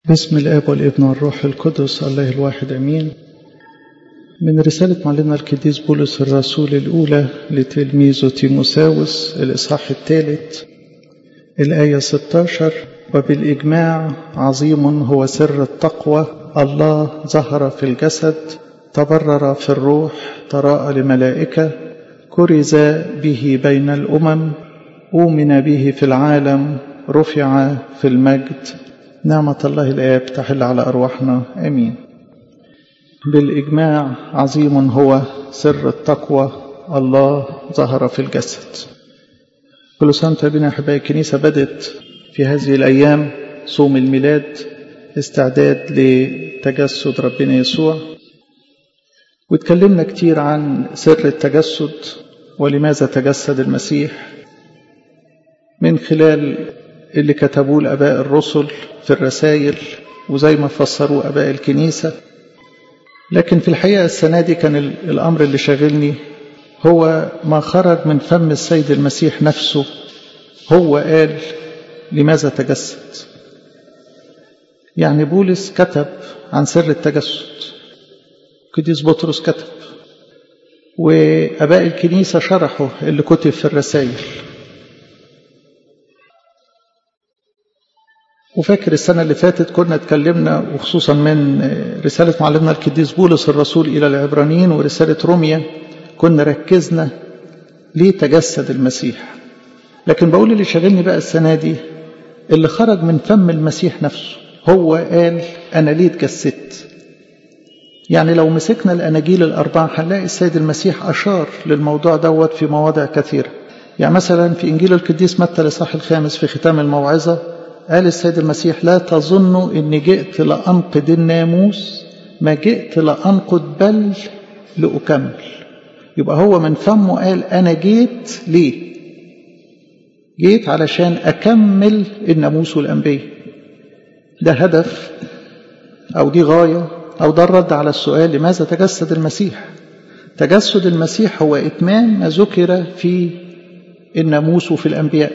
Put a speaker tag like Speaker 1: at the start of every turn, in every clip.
Speaker 1: بسم الآب والابن والروح القدس الله الواحد أمين من رسالة معلمنا القديس بولس الرسول الأولى لتلميذه تيموساوس الإصحاح الثالث الآية 16 وبالإجماع عظيم هو سر التقوى الله ظهر في الجسد تبرر في الروح تراءى لملائكة كرز به بين الأمم أؤمن به في العالم رفع في المجد نعمة الله الآب تحل على أرواحنا آمين بالإجماع عظيم هو سر التقوى الله ظهر في الجسد كل سنة بنا أحبائي الكنيسة بدت في هذه الأيام صوم الميلاد استعداد لتجسد ربنا يسوع واتكلمنا كتير عن سر التجسد ولماذا تجسد المسيح من خلال اللي كتبوه الآباء الرسل في الرسائل وزي ما فسروه آباء الكنيسة لكن في الحقيقة السنة دي كان الأمر اللي شاغلني هو ما خرج من فم السيد المسيح نفسه هو قال لماذا تجسد يعني بولس كتب عن سر التجسد قديس بطرس كتب وأباء الكنيسة شرحوا اللي كتب في الرسائل وفاكر السنة اللي فاتت كنا اتكلمنا وخصوصا من رسالة معلمنا القديس بولس الرسول إلى العبرانيين ورسالة روميا كنا ركزنا ليه تجسد المسيح لكن بقول اللي شاغلني بقى السنة دي اللي خرج من فم المسيح نفسه هو قال أنا ليه اتجسدت يعني لو مسكنا الأناجيل الأربعة هنلاقي السيد المسيح أشار للموضوع دوت في مواضع كثيرة يعني مثلا في إنجيل القديس متى الإصحاح الخامس في ختام الموعظة قال السيد المسيح لا تظنوا اني جئت لانقض الناموس ما جئت لانقض بل لاكمل يبقى هو من فمه قال انا جيت ليه جيت علشان اكمل الناموس والانبياء ده هدف او دي غايه او ده الرد على السؤال لماذا تجسد المسيح تجسد المسيح هو اتمام ما ذكر في الناموس وفي الانبياء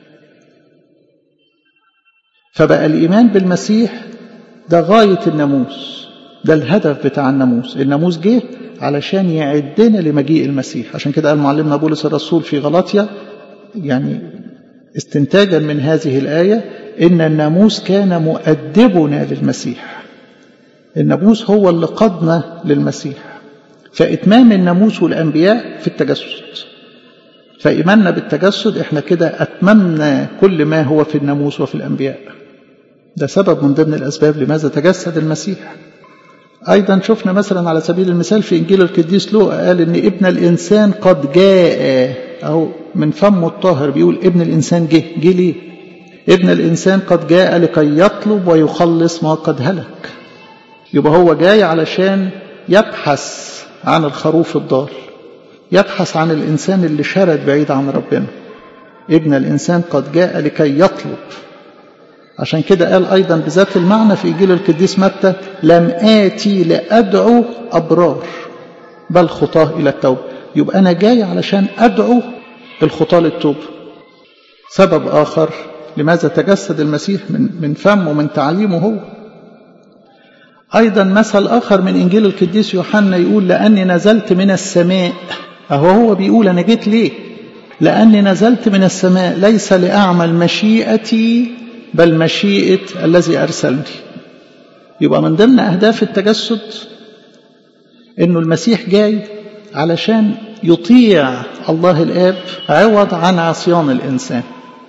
Speaker 1: فبقى الإيمان بالمسيح ده غاية الناموس ده الهدف بتاع الناموس الناموس جه علشان يعدنا لمجيء المسيح عشان كده قال معلمنا بولس الرسول في غلاطيا يعني استنتاجا من هذه الآية إن الناموس كان مؤدبنا للمسيح الناموس هو اللي قادنا للمسيح فإتمام الناموس والأنبياء في التجسد فإيماننا بالتجسد احنا كده أتممنا كل ما هو في الناموس وفي الأنبياء ده سبب من ضمن الأسباب لماذا تجسد المسيح أيضا شفنا مثلا على سبيل المثال في إنجيل القديس لوقا قال إن ابن الإنسان قد جاء أو من فمه الطاهر بيقول ابن الإنسان جه جه ليه ابن الإنسان قد جاء لكي يطلب ويخلص ما قد هلك يبقى هو جاي علشان يبحث عن الخروف الضال يبحث عن الإنسان اللي شرد بعيد عن ربنا ابن الإنسان قد جاء لكي يطلب عشان كده قال أيضا بذات المعنى في إنجيل القديس متى لم آتي لأدعو أبرار بل خطاه إلى التوبة يبقى أنا جاي علشان أدعو الخطاة للتوبة سبب آخر لماذا تجسد المسيح من من فمه ومن تعليمه هو أيضا مثل آخر من إنجيل القديس يوحنا يقول لأني نزلت من السماء أهو هو بيقول أنا جيت ليه لأني نزلت من السماء ليس لأعمل مشيئتي بل مشيئة الذي أرسلني يبقى من ضمن أهداف التجسد إنه المسيح جاي علشان يطيع الله الآب عوض عن عصيان الإنسان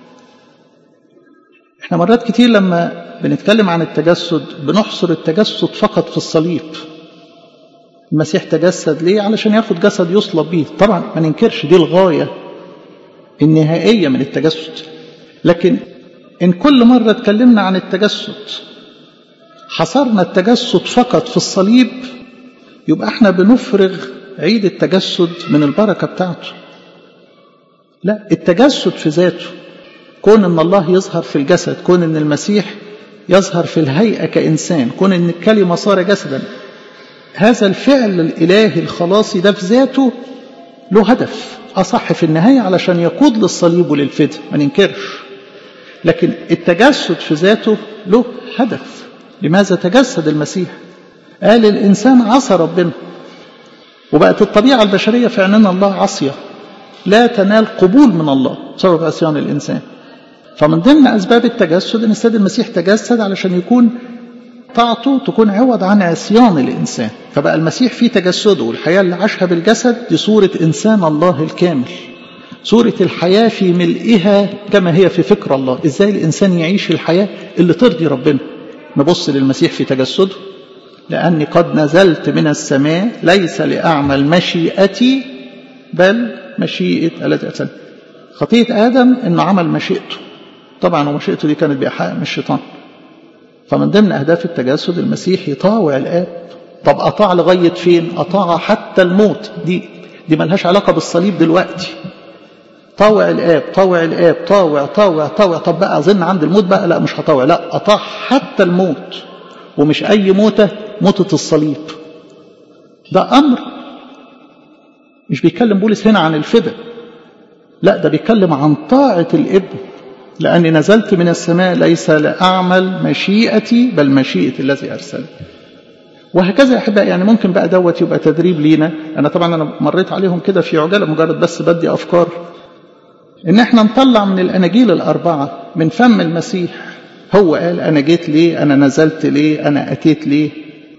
Speaker 1: احنا مرات كتير لما بنتكلم عن التجسد بنحصر التجسد فقط في الصليب المسيح تجسد ليه علشان ياخد جسد يصلب بيه طبعا ما ننكرش دي الغاية النهائية من التجسد لكن إن كل مرة اتكلمنا عن التجسد حصرنا التجسد فقط في الصليب يبقى احنا بنفرغ عيد التجسد من البركة بتاعته لا التجسد في ذاته كون ان الله يظهر في الجسد كون ان المسيح يظهر في الهيئة كإنسان كون ان الكلمة صار جسدا هذا الفعل الإلهي الخلاصي ده في ذاته له هدف أصح في النهاية علشان يقود للصليب وللفداء ما ننكرش لكن التجسد في ذاته له هدف لماذا تجسد المسيح قال الإنسان عصى ربنا وبقت الطبيعة البشرية في عيننا الله عصية لا تنال قبول من الله بسبب عصيان الإنسان فمن ضمن أسباب التجسد أن السيد المسيح تجسد علشان يكون طاعته تكون عوض عن عصيان الإنسان فبقى المسيح في تجسده والحياة اللي عاشها بالجسد دي صورة إنسان الله الكامل صورة الحياة في ملئها كما هي في فكر الله إزاي الإنسان يعيش الحياة اللي ترضي ربنا نبص للمسيح في تجسده لأني قد نزلت من السماء ليس لأعمل مشيئتي بل مشيئة الذي أرسل خطية آدم أنه عمل مشيئته طبعا ومشيئته دي كانت بإيحاء من الشيطان فمن ضمن أهداف التجسد المسيح يطاوع الآب طب أطاع لغاية فين أطاع حتى الموت دي دي ملهاش علاقة بالصليب دلوقتي طاوع الآب طاوع الآب طاوع طاوع طاوع طب بقى أظن عند الموت بقى لا مش هطاوع لا أطاع حتى الموت ومش أي موتة موتة الصليب ده أمر مش بيتكلم بولس هنا عن الفدا لا ده بيتكلم عن طاعة الابن لأني نزلت من السماء ليس لأعمل مشيئتي بل مشيئة الذي أرسل وهكذا يا أحبائي يعني ممكن بقى دوت يبقى تدريب لينا أنا طبعا أنا مريت عليهم كده في عجالة مجرد بس بدي أفكار إن إحنا نطلع من الأناجيل الأربعة من فم المسيح هو قال أنا جيت ليه أنا نزلت ليه أنا أتيت ليه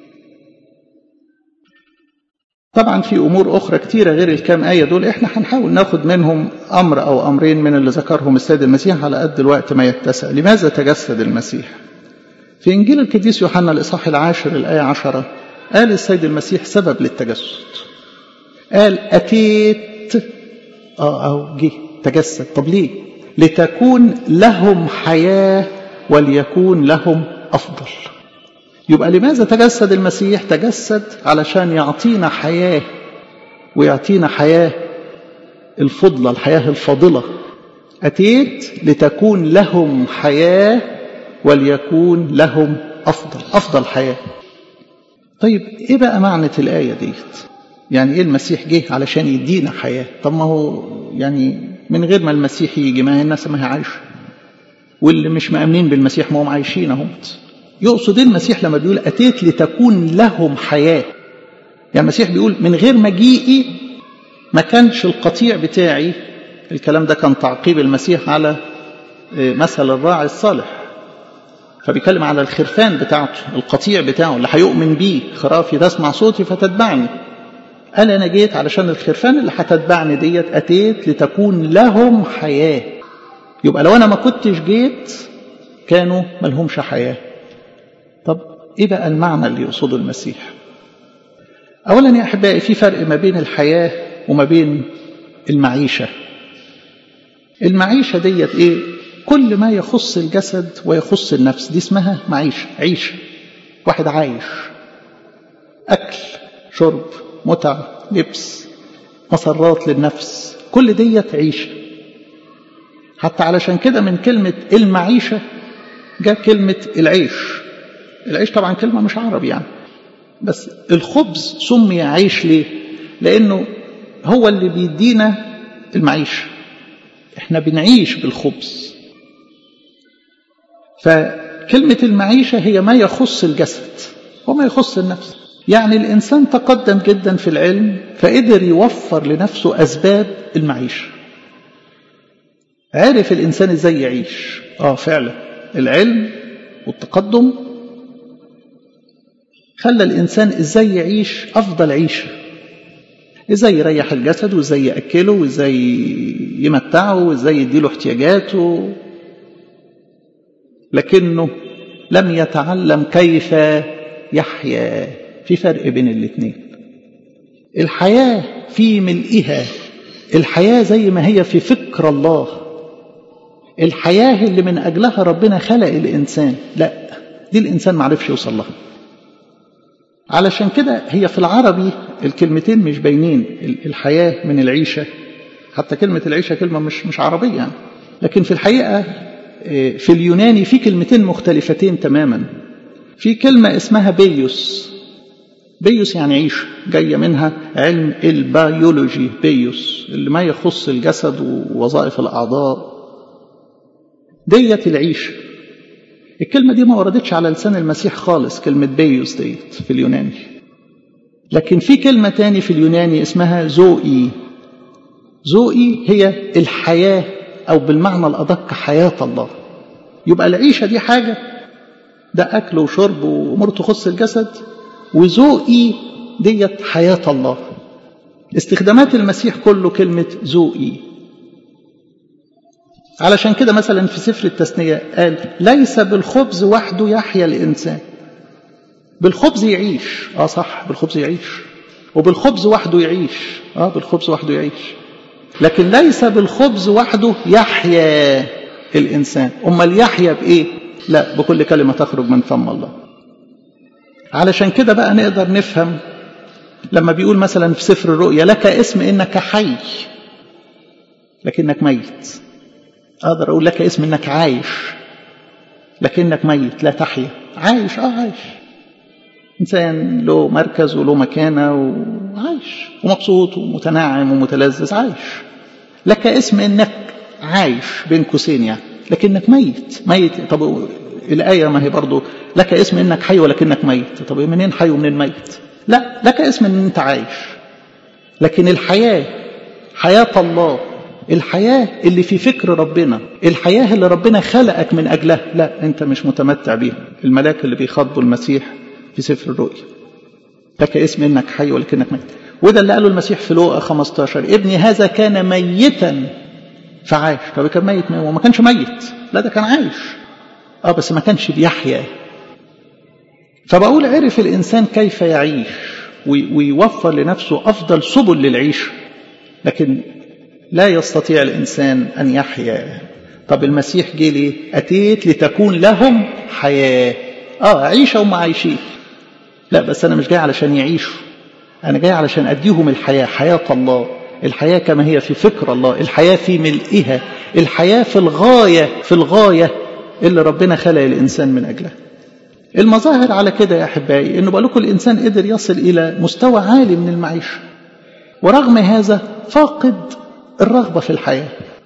Speaker 1: طبعا في أمور أخرى كتيرة غير الكام آية دول إحنا هنحاول ناخد منهم أمر أو أمرين من اللي ذكرهم السيد المسيح على قد الوقت ما يتسع لماذا تجسد المسيح في إنجيل القديس يوحنا الإصحاح العاشر الآية عشرة قال السيد المسيح سبب للتجسد قال أتيت آه أو جه تجسد طب ليه لتكون لهم حياة وليكون لهم أفضل يبقى لماذا تجسد المسيح تجسد علشان يعطينا حياة ويعطينا حياة الفضلة الحياة الفاضلة أتيت لتكون لهم حياة وليكون لهم أفضل أفضل حياة طيب إيه بقى معنى الآية ديت يعني إيه المسيح جه علشان يدينا حياة طب ما هو يعني من غير ما المسيح يجي ما هي الناس ما هي عايشة واللي مش مأمنين بالمسيح ما هم عايشين اهمت يقصد ايه المسيح لما بيقول اتيت لتكون لهم حياه يعني المسيح بيقول من غير مجيئي ما كانش القطيع بتاعي الكلام ده كان تعقيب المسيح على مثل الراعي الصالح فبيتكلم على الخرفان بتاعته القطيع بتاعه اللي هيؤمن بيه خرافي تسمع صوتي فتتبعني قال انا جيت علشان الخرفان اللي هتتبعني ديت اتيت لتكون لهم حياه يبقى لو انا ما كنتش جيت كانوا ملهمش حياه طب ايه بقى المعنى اللي يقصده المسيح اولا يا احبائي في فرق ما بين الحياه وما بين المعيشه المعيشه ديت ايه كل ما يخص الجسد ويخص النفس دي اسمها معيشه عيشه واحد عايش اكل شرب متع لبس مسرات للنفس كل ديت عيشه حتى علشان كده من كلمه المعيشه جاء كلمه العيش العيش طبعا كلمة مش عربي يعني بس الخبز سمي عيش ليه لأنه هو اللي بيدينا المعيشة احنا بنعيش بالخبز فكلمة المعيشة هي ما يخص الجسد وما يخص النفس يعني الإنسان تقدم جدا في العلم فقدر يوفر لنفسه أسباب المعيشة عرف الإنسان إزاي يعيش آه فعلا العلم والتقدم خلى الإنسان إزاي يعيش أفضل عيشة إزاي يريح الجسد وإزاي يأكله وإزاي يمتعه وإزاي يديله احتياجاته لكنه لم يتعلم كيف يحيا في فرق بين الاثنين الحياة في ملئها الحياة زي ما هي في فكر الله الحياة اللي من أجلها ربنا خلق الإنسان لا دي الإنسان معرفش يوصل لها علشان كده هي في العربي الكلمتين مش باينين الحياة من العيشة حتى كلمة العيشة كلمة مش مش عربية يعني لكن في الحقيقة في اليوناني في كلمتين مختلفتين تماما في كلمة اسمها بيوس بيوس يعني عيش جاية منها علم البيولوجي بيوس اللي ما يخص الجسد ووظائف الأعضاء ديت العيشة الكلمة دي ما وردتش على لسان المسيح خالص كلمة بيوس ديت في اليوناني لكن في كلمة تاني في اليوناني اسمها زوئي زوئي هي الحياة أو بالمعنى الأدق حياة الله يبقى العيشة دي حاجة ده أكل وشرب وأمور تخص الجسد وزوئي ديت حياة الله استخدامات المسيح كله كلمة زوئي علشان كده مثلا في سفر التثنية قال ليس بالخبز وحده يحيا الإنسان بالخبز يعيش اه صح بالخبز يعيش وبالخبز وحده يعيش اه بالخبز وحده يعيش لكن ليس بالخبز وحده يحيا الإنسان أمال يحيا بإيه لا بكل كلمة تخرج من فم الله علشان كده بقى نقدر نفهم لما بيقول مثلا في سفر الرؤيا لك اسم إنك حي لكنك ميت أقدر أقول لك اسم إنك عايش لكنك ميت لا تحيا عايش آه عايش إنسان له مركز وله مكانة وعايش ومبسوط ومتنعم ومتلذذ عايش لك اسم إنك عايش بين قوسين يعني لكنك ميت ميت طب الآية ما هي برضو لك اسم إنك حي ولكنك ميت طب منين حي ومنين ميت لا لك اسم إن أنت عايش لكن الحياة حياة الله الحياة اللي في فكر ربنا الحياة اللي ربنا خلقك من أجلها لا أنت مش متمتع بيها الملاك اللي بيخاطبوا المسيح في سفر الرؤيا لك اسم إنك حي ولكنك ميت وده اللي قاله المسيح في لوقا 15 ابني هذا كان ميتا فعاش طب كان ميت هو ما كانش ميت لا ده كان عايش اه بس ما كانش بيحيا فبقول عرف الإنسان كيف يعيش ويوفر لنفسه أفضل سبل للعيش لكن لا يستطيع الإنسان أن يحيا طب المسيح جه ليه أتيت لتكون لهم حياة آه عيشة هم عايشين لا بس أنا مش جاي علشان يعيشوا أنا جاي علشان أديهم الحياة حياة الله الحياة كما هي في فكر الله الحياة في ملئها الحياة في الغاية في الغاية اللي ربنا خلق الإنسان من أجلها المظاهر على كده يا أحبائي إنه بقول لكم الإنسان قدر يصل إلى مستوى عالي من المعيشة ورغم هذا فاقد الرغبة في الحياة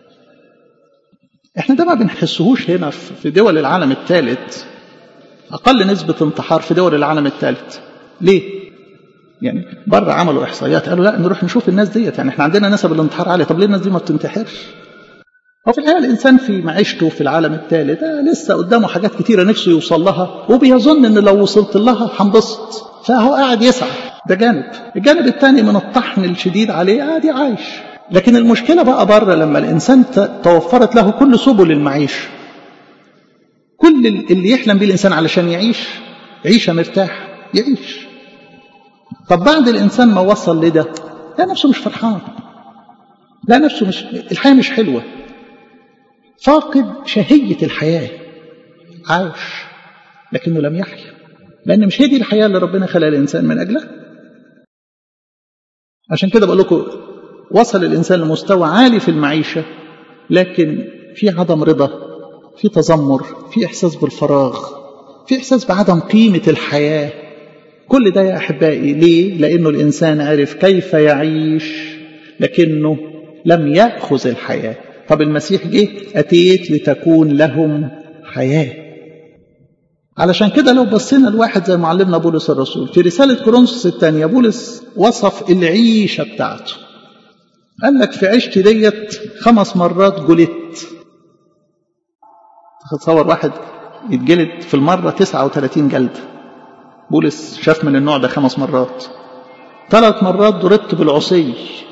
Speaker 1: احنا ده ما بنحسهوش هنا في دول العالم الثالث أقل نسبة انتحار في دول العالم الثالث ليه؟ يعني بره عملوا إحصائيات قالوا لا نروح نشوف الناس ديت يعني احنا عندنا نسب الانتحار عالية طب ليه الناس دي ما بتنتحرش؟ هو في الحقيقة الإنسان في معيشته في العالم الثالث لسه قدامه حاجات كتيرة نفسه يوصل لها وبيظن إن لو وصلت لها هنبسط فهو قاعد يسعى ده جانب الجانب الثاني من الطحن الشديد عليه قاعد عايش لكن المشكلة بقى بره لما الإنسان توفرت له كل سبل المعيشة كل اللي يحلم به الإنسان علشان يعيش عيشة مرتاح يعيش طب بعد الإنسان ما وصل لده لا نفسه مش فرحان لا نفسه مش الحياة مش حلوة فاقد شهية الحياة عايش لكنه لم يحيا لأن مش هي دي الحياة اللي ربنا خلق الإنسان من أجلها عشان كده بقول لكم وصل الإنسان لمستوى عالي في المعيشة لكن في عدم رضا في تذمر في إحساس بالفراغ في إحساس بعدم قيمة الحياة كل ده يا أحبائي ليه؟ لأنه الإنسان عرف كيف يعيش لكنه لم يأخذ الحياة طب المسيح جه أتيت لتكون لهم حياة علشان كده لو بصينا لواحد زي معلمنا بولس الرسول في رسالة كورنثوس الثانية بولس وصف العيشة بتاعته قال لك في عيشتي ديت خمس مرات جلدت تصور واحد يتجلد في المرة 39 جلدة بولس شاف من النوع ده خمس مرات ثلاث مرات ضربت بالعصي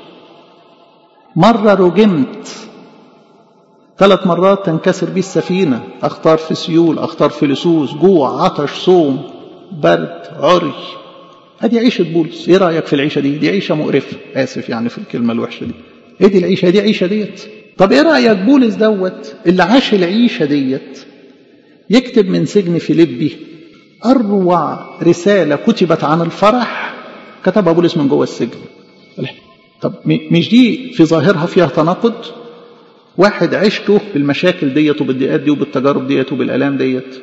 Speaker 1: مرة رجمت ثلاث مرات تنكسر بي السفينة أختار في سيول أختار في لصوص جوع عطش صوم برد عري ادي عيشة بولس ايه رأيك في العيشة دي دي عيشة مقرفة آسف يعني في الكلمة الوحشة دي ايه دي العيشة دي عيشة ديت طب ايه رأيك بولس دوت اللي عاش العيشة ديت يكتب من سجن فيليبي أروع رسالة كتبت عن الفرح كتبها بولس من جوه السجن طب مش دي في ظاهرها فيها تناقض واحد عشته بالمشاكل ديت وبالضيقات دي وبالتجارب ديت وبالآلام ديت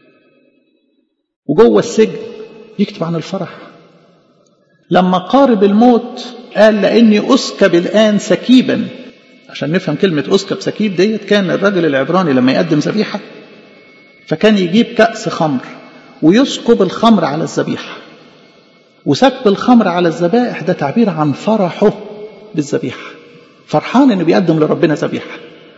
Speaker 1: وجوه السجن يكتب عن الفرح لما قارب الموت قال لاني اسكب الان سكيبا عشان نفهم كلمه اسكب سكيب ديت كان الراجل العبراني لما يقدم ذبيحه فكان يجيب كأس خمر ويسكب الخمر على الذبيحة وسكب الخمر على الذبائح ده تعبير عن فرحه بالذبيحة فرحان انه بيقدم لربنا ذبيحة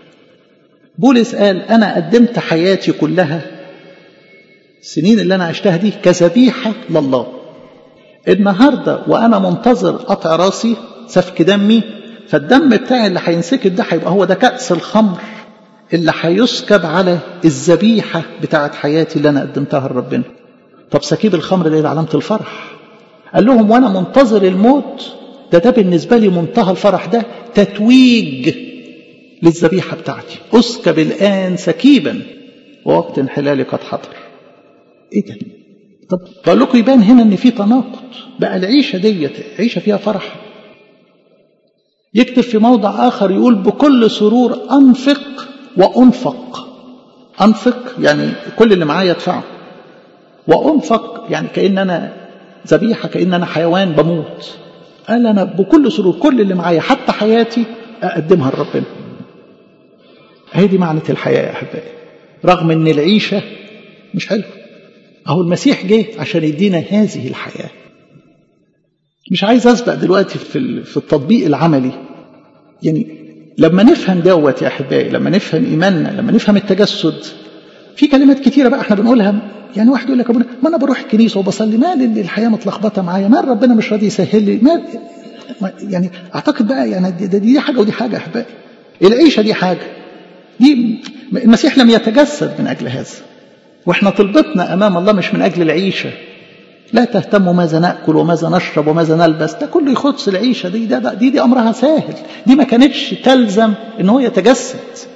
Speaker 1: بولس قال انا قدمت حياتي كلها السنين اللي انا عشتها دي كذبيحة لله النهاردة وانا منتظر قطع راسي سفك دمي فالدم بتاعي اللي هينسكب ده هيبقى هو ده كأس الخمر اللي هيسكب على الذبيحة بتاعت حياتي اللي أنا قدمتها لربنا طب سكيب الخمر ده علامة الفرح قال لهم وأنا منتظر الموت ده ده بالنسبة لي منتهى الفرح ده تتويج للذبيحة بتاعتي أسكب الآن سكيبا ووقت انحلالي قد حضر إيه ده طب بقول لكم يبان هنا ان في تناقض بقى العيشه ديت عيشه فيها فرح يكتب في موضع اخر يقول بكل سرور انفق وانفق انفق يعني كل اللي معايا ادفعه وانفق يعني كان انا ذبيحه كان انا حيوان بموت قال انا بكل سرور كل اللي معايا حتى حياتي اقدمها لربنا هي دي معنى الحياه يا احبائي رغم ان العيشه مش حلوه أهو المسيح جه عشان يدينا هذه الحياة مش عايز أسبق دلوقتي في في التطبيق العملي يعني لما نفهم دوت يا أحبائي لما نفهم إيماننا لما نفهم التجسد في كلمات كتيرة بقى احنا بنقولها يعني واحد يقول لك أبونا ما أنا بروح الكنيسة وبصلي مال اللي الحياة متلخبطة معايا مال ربنا مش راضي يسهل لي مال يعني أعتقد بقى يعني دي, دي حاجة ودي حاجة يا أحبائي العيشة دي حاجة دي المسيح لم يتجسد من أجل هذا واحنا طلبتنا امام الله مش من اجل العيشه لا تهتموا ماذا ناكل وماذا نشرب وماذا نلبس ده كله يخص العيشه دي ده, ده دي دي امرها سهل دي ما كانتش تلزم ان هو يتجسد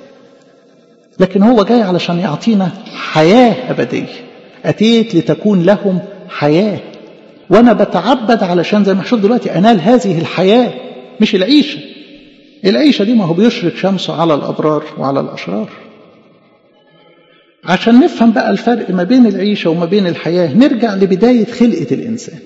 Speaker 1: لكن هو جاي علشان يعطينا حياه ابديه اتيت لتكون لهم حياه وانا بتعبد علشان زي ما هنشوف دلوقتي انال هذه الحياه مش العيشه العيشه دي ما هو بيشرق شمسه على الابرار وعلى الاشرار عشان نفهم بقى الفرق ما بين العيشة وما بين الحياة نرجع لبداية خلقة الإنسان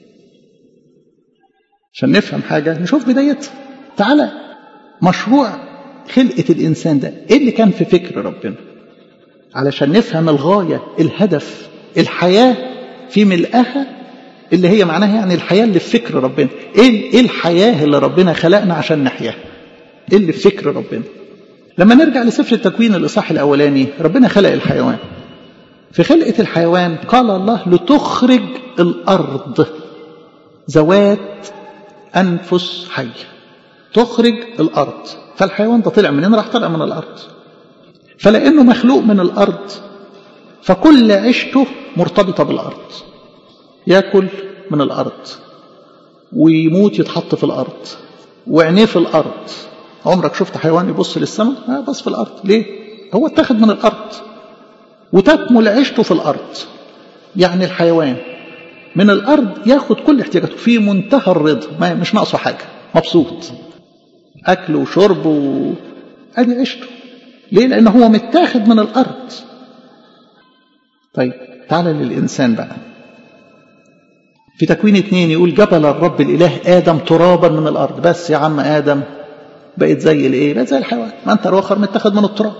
Speaker 1: عشان نفهم حاجة نشوف بدايتها تعالى مشروع خلقة الإنسان ده إيه اللي كان في فكر ربنا علشان نفهم الغاية الهدف الحياة في ملئها اللي هي معناها يعني الحياة اللي في فكر ربنا إيه, إيه الحياة اللي ربنا خلقنا عشان نحياها إيه اللي في فكر ربنا لما نرجع لسفر التكوين الإصحاح الأولاني ربنا خلق الحيوان في خلقة الحيوان قال الله لتخرج الأرض ذوات أنفس حية تخرج الأرض فالحيوان ده طلع منين راح طلع من الأرض فلأنه مخلوق من الأرض فكل عيشته مرتبطة بالأرض يأكل من الأرض ويموت يتحط في الأرض وعينيه في الأرض عمرك شفت حيوان يبص للسماء؟ آه بص في الأرض ليه؟ هو اتخذ من الأرض وتكمل عيشته في الأرض يعني الحيوان من الأرض ياخد كل احتياجاته في منتهى الرضا ما مش ناقصه حاجة مبسوط أكل وشرب و... أدي عيشته ليه؟ لأن هو متاخد من الأرض طيب تعالى للإنسان بقى في تكوين اتنين يقول جبل الرب الإله آدم ترابا من الأرض بس يا عم آدم بقيت زي الايه بقيت زي الحيوان ما انت الاخر متاخد من التراب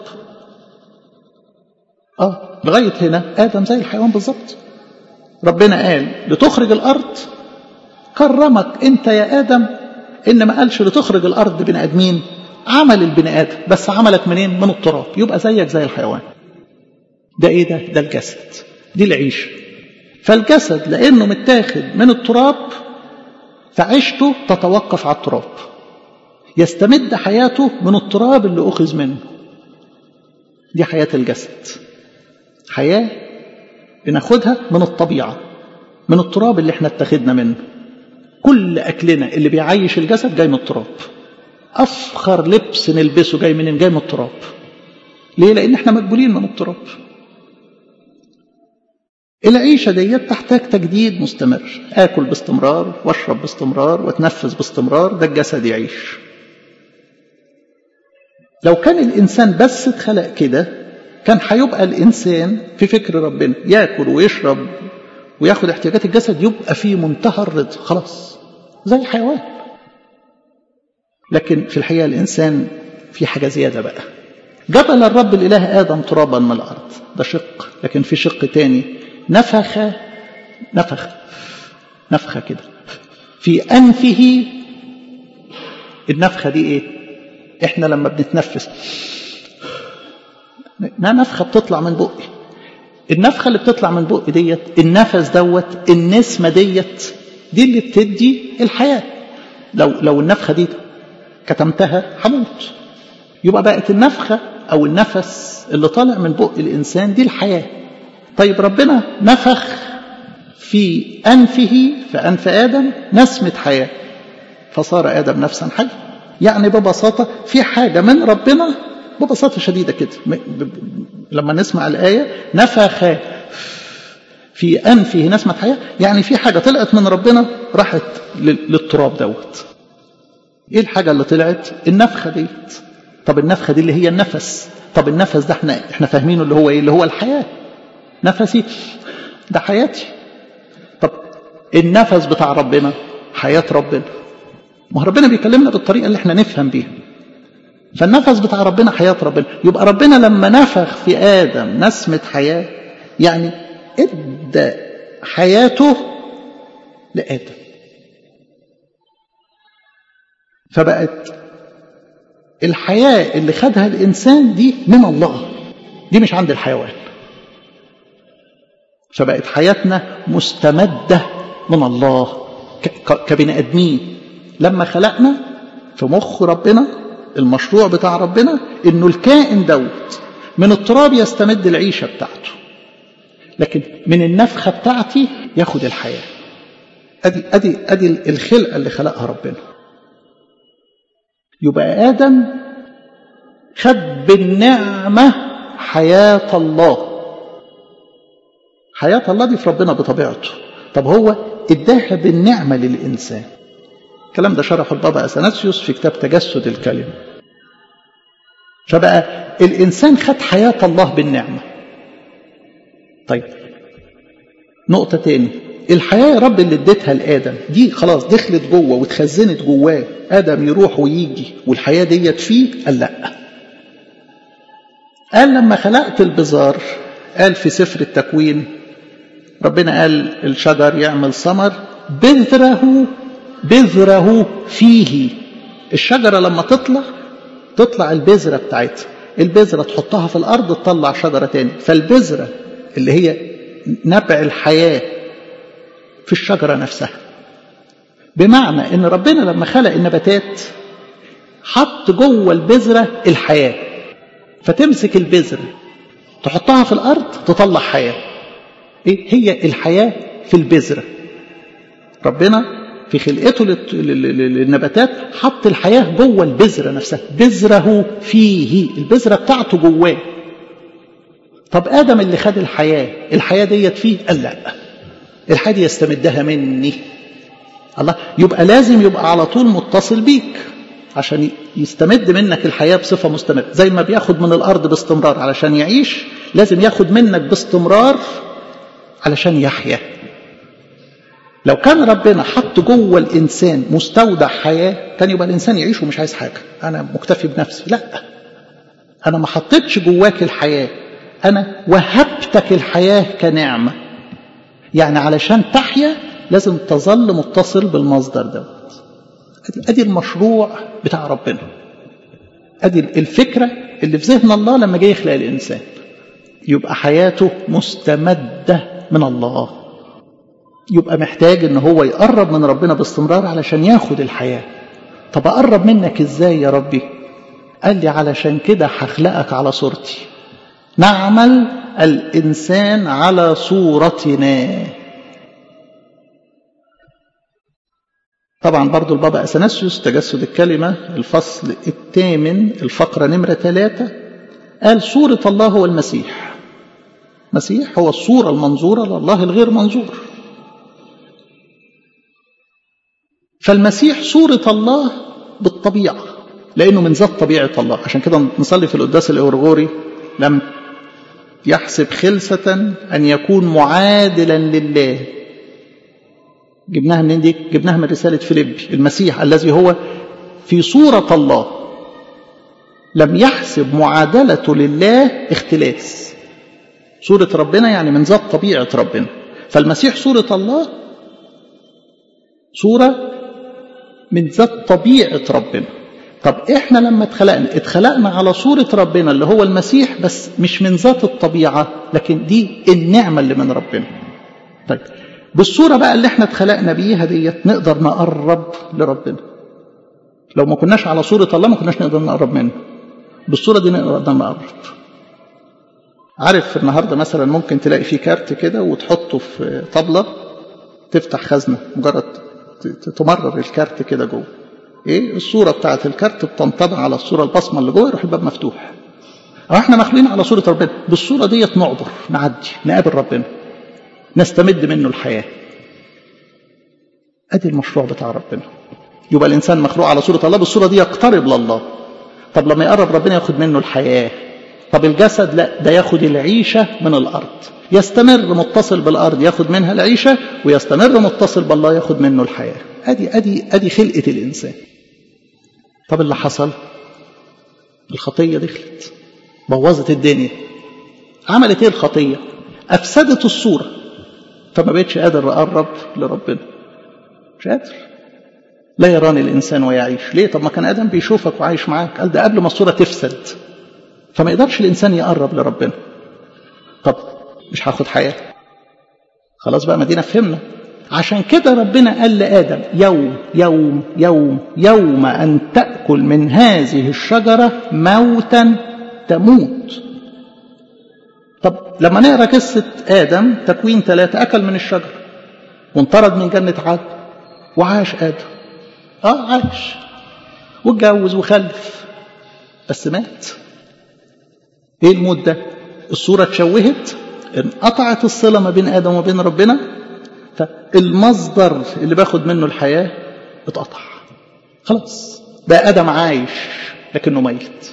Speaker 1: اه لغايه هنا ادم زي الحيوان بالظبط ربنا قال لتخرج الارض كرمك انت يا ادم ان ما قالش لتخرج الارض بني ادمين عمل البني ادم بس عملك منين من التراب يبقى زيك زي الحيوان ده ايه ده ده الجسد دي العيشه فالجسد لانه متاخد من التراب فعيشته تتوقف على التراب يستمد حياته من التراب اللي أخذ منه دي حياة الجسد حياة بناخدها من الطبيعة من التراب اللي احنا اتخذنا منه كل أكلنا اللي بيعيش الجسد جاي من التراب أفخر لبس نلبسه جاي منين جاي من التراب ليه لأن احنا مقبولين من التراب العيشة ديت تحتاج تجديد مستمر آكل باستمرار واشرب باستمرار واتنفس باستمرار ده الجسد يعيش لو كان الإنسان بس اتخلق كده كان هيبقى الإنسان في فكر ربنا ياكل ويشرب وياخد احتياجات الجسد يبقى في منتهى الرضا خلاص زي الحيوان لكن في الحقيقة الإنسان في حاجة زيادة بقى جبل الرب الإله آدم ترابا من الأرض ده شق لكن في شق تاني نفخ نفخ نفخة كده في أنفه النفخة دي إيه إحنا لما بنتنفس نفخة بتطلع من بقي النفخة اللي بتطلع من بقي ديت النفس دوت النسمة ديت دي اللي بتدي الحياة لو لو النفخة دي كتمتها هموت يبقى بقت النفخة أو النفس اللي طالع من بق الإنسان دي الحياة طيب ربنا نفخ في أنفه في أنف آدم نسمة حياة فصار آدم نفسا حية يعني ببساطة في حاجة من ربنا ببساطة شديدة كده لما نسمع الآية نفخ في أنفه نسمة حياة يعني في حاجة طلعت من ربنا راحت للتراب دوت ايه الحاجة اللي طلعت النفخة ديت طب النفخة دي اللي هي النفس طب النفس ده احنا احنا فاهمينه اللي هو ايه اللي هو الحياة نفسي ده حياتي طب النفس بتاع ربنا حياة ربنا ما ربنا بيكلمنا بالطريقة اللي احنا نفهم بيها فالنفس بتاع ربنا حياة ربنا يبقى ربنا لما نفخ في آدم نسمة حياة يعني ادى حياته لآدم فبقت الحياة اللي خدها الإنسان دي من الله دي مش عند الحيوان فبقت حياتنا مستمدة من الله كبني آدمين لما خلقنا في مخ ربنا المشروع بتاع ربنا انه الكائن دوت من التراب يستمد العيشة بتاعته لكن من النفخة بتاعتي ياخد الحياة ادي ادي ادي الخلقة اللي خلقها ربنا يبقى آدم خد بالنعمة حياة الله حياة الله دي في ربنا بطبيعته طب هو اداها بالنعمة للإنسان الكلام ده شرحه البابا أثناسيوس في كتاب تجسد الكلمة فبقى الإنسان خد حياة الله بالنعمة طيب نقطة تاني الحياة يا رب اللي اديتها لآدم دي خلاص دخلت جوه واتخزنت جواه آدم يروح ويجي والحياة ديت فيه قال لا قال لما خلقت البزار قال في سفر التكوين ربنا قال الشجر يعمل ثمر بذره بذره فيه الشجرة لما تطلع تطلع البذرة بتاعتها البذرة تحطها في الأرض تطلع شجرة تاني فالبذرة اللي هي نبع الحياة في الشجرة نفسها بمعنى ان ربنا لما خلق النباتات حط جوه البذرة الحياة فتمسك البذرة تحطها في الأرض تطلع حياة إيه هي الحياة في البذرة ربنا في خلقته للنباتات حط الحياة جوه البذرة نفسها بذره فيه البذرة بتاعته جواه طب آدم اللي خد الحياة الحياة ديت فيه قال لا الحياة دي يستمدها مني الله يبقى لازم يبقى على طول متصل بيك عشان يستمد منك الحياة بصفة مستمرة زي ما بياخد من الأرض باستمرار علشان يعيش لازم ياخد منك باستمرار علشان يحيا لو كان ربنا حط جوه الإنسان مستودع حياة كان يبقى الإنسان يعيش ومش عايز حاجة أنا مكتفي بنفسي لا أنا ما حطيتش جواك الحياة أنا وهبتك الحياة كنعمة يعني علشان تحيا لازم تظل متصل بالمصدر دوت ادي ادي المشروع بتاع ربنا ادي الفكره اللي في ذهن الله لما جه يخلق الانسان يبقى حياته مستمده من الله يبقى محتاج ان هو يقرب من ربنا باستمرار علشان ياخد الحياه طب اقرب منك ازاي يا ربي قال لي علشان كده هخلقك على صورتي نعمل الانسان على صورتنا طبعا برضو البابا أثناسيوس تجسد الكلمة الفصل الثامن الفقرة نمرة ثلاثة قال صورة الله هو المسيح مسيح هو الصورة المنظورة لله الغير منظور فالمسيح صورة الله بالطبيعة لأنه من ذات طبيعة الله عشان كده نصلي في القداس الأورغوري لم يحسب خلسة أن يكون معادلا لله جبناها منين دي؟ جبناها من رسالة فيليب المسيح الذي هو في صورة الله لم يحسب معادلته لله اختلاس صورة ربنا يعني من ذات طبيعة ربنا فالمسيح صورة الله صورة من ذات طبيعة ربنا طب احنا لما اتخلقنا اتخلقنا على صورة ربنا اللي هو المسيح بس مش من ذات الطبيعة لكن دي النعمة اللي من ربنا طيب بالصورة بقى اللي احنا اتخلقنا بيها ديت نقدر نقرب لربنا لو ما كناش على صورة الله ما كناش نقدر نقرب منه بالصورة دي نقدر نقرب عارف النهاردة مثلا ممكن تلاقي فيه كارت كده وتحطه في طبلة تفتح خزنة مجرد تمرر الكارت كده جوه ايه الصورة بتاعت الكارت بتنطبع على الصورة البصمة اللي جوه يروح الباب مفتوح احنا مخلوقين على صورة ربنا بالصورة ديت نعبر نعدي نقابل ربنا نستمد منه الحياة ادي المشروع بتاع ربنا يبقى الانسان مخلوق على صورة الله بالصورة دي يقترب لله طب لما يقرب ربنا ياخد منه الحياة طب الجسد لا ده ياخد العيشة من الارض يستمر متصل بالارض ياخد منها العيشة ويستمر متصل بالله ياخد منه الحياة ادي ادي ادي خلقة الانسان طب اللي حصل الخطية دخلت بوظت الدنيا عملت ايه الخطية افسدت الصورة فما بقتش قادر اقرب لربنا مش قادر لا يراني الانسان ويعيش ليه طب ما كان ادم بيشوفك وعايش معاك قال ده قبل ما الصورة تفسد فما يقدرش الانسان يقرب لربنا طب مش هاخد حياة خلاص بقى مدينة فهمنا عشان كده ربنا قال لآدم يوم يوم يوم يوم أن تأكل من هذه الشجرة موتا تموت طب لما نقرا قصة آدم تكوين ثلاثة أكل من الشجرة وانطرد من جنة عدن وعاش آدم اه عاش واتجوز وخلف بس مات ايه الموت ده الصورة اتشوهت انقطعت الصلة ما بين آدم وبين ربنا فالمصدر اللي باخد منه الحياة اتقطع خلاص بقى آدم عايش لكنه ميت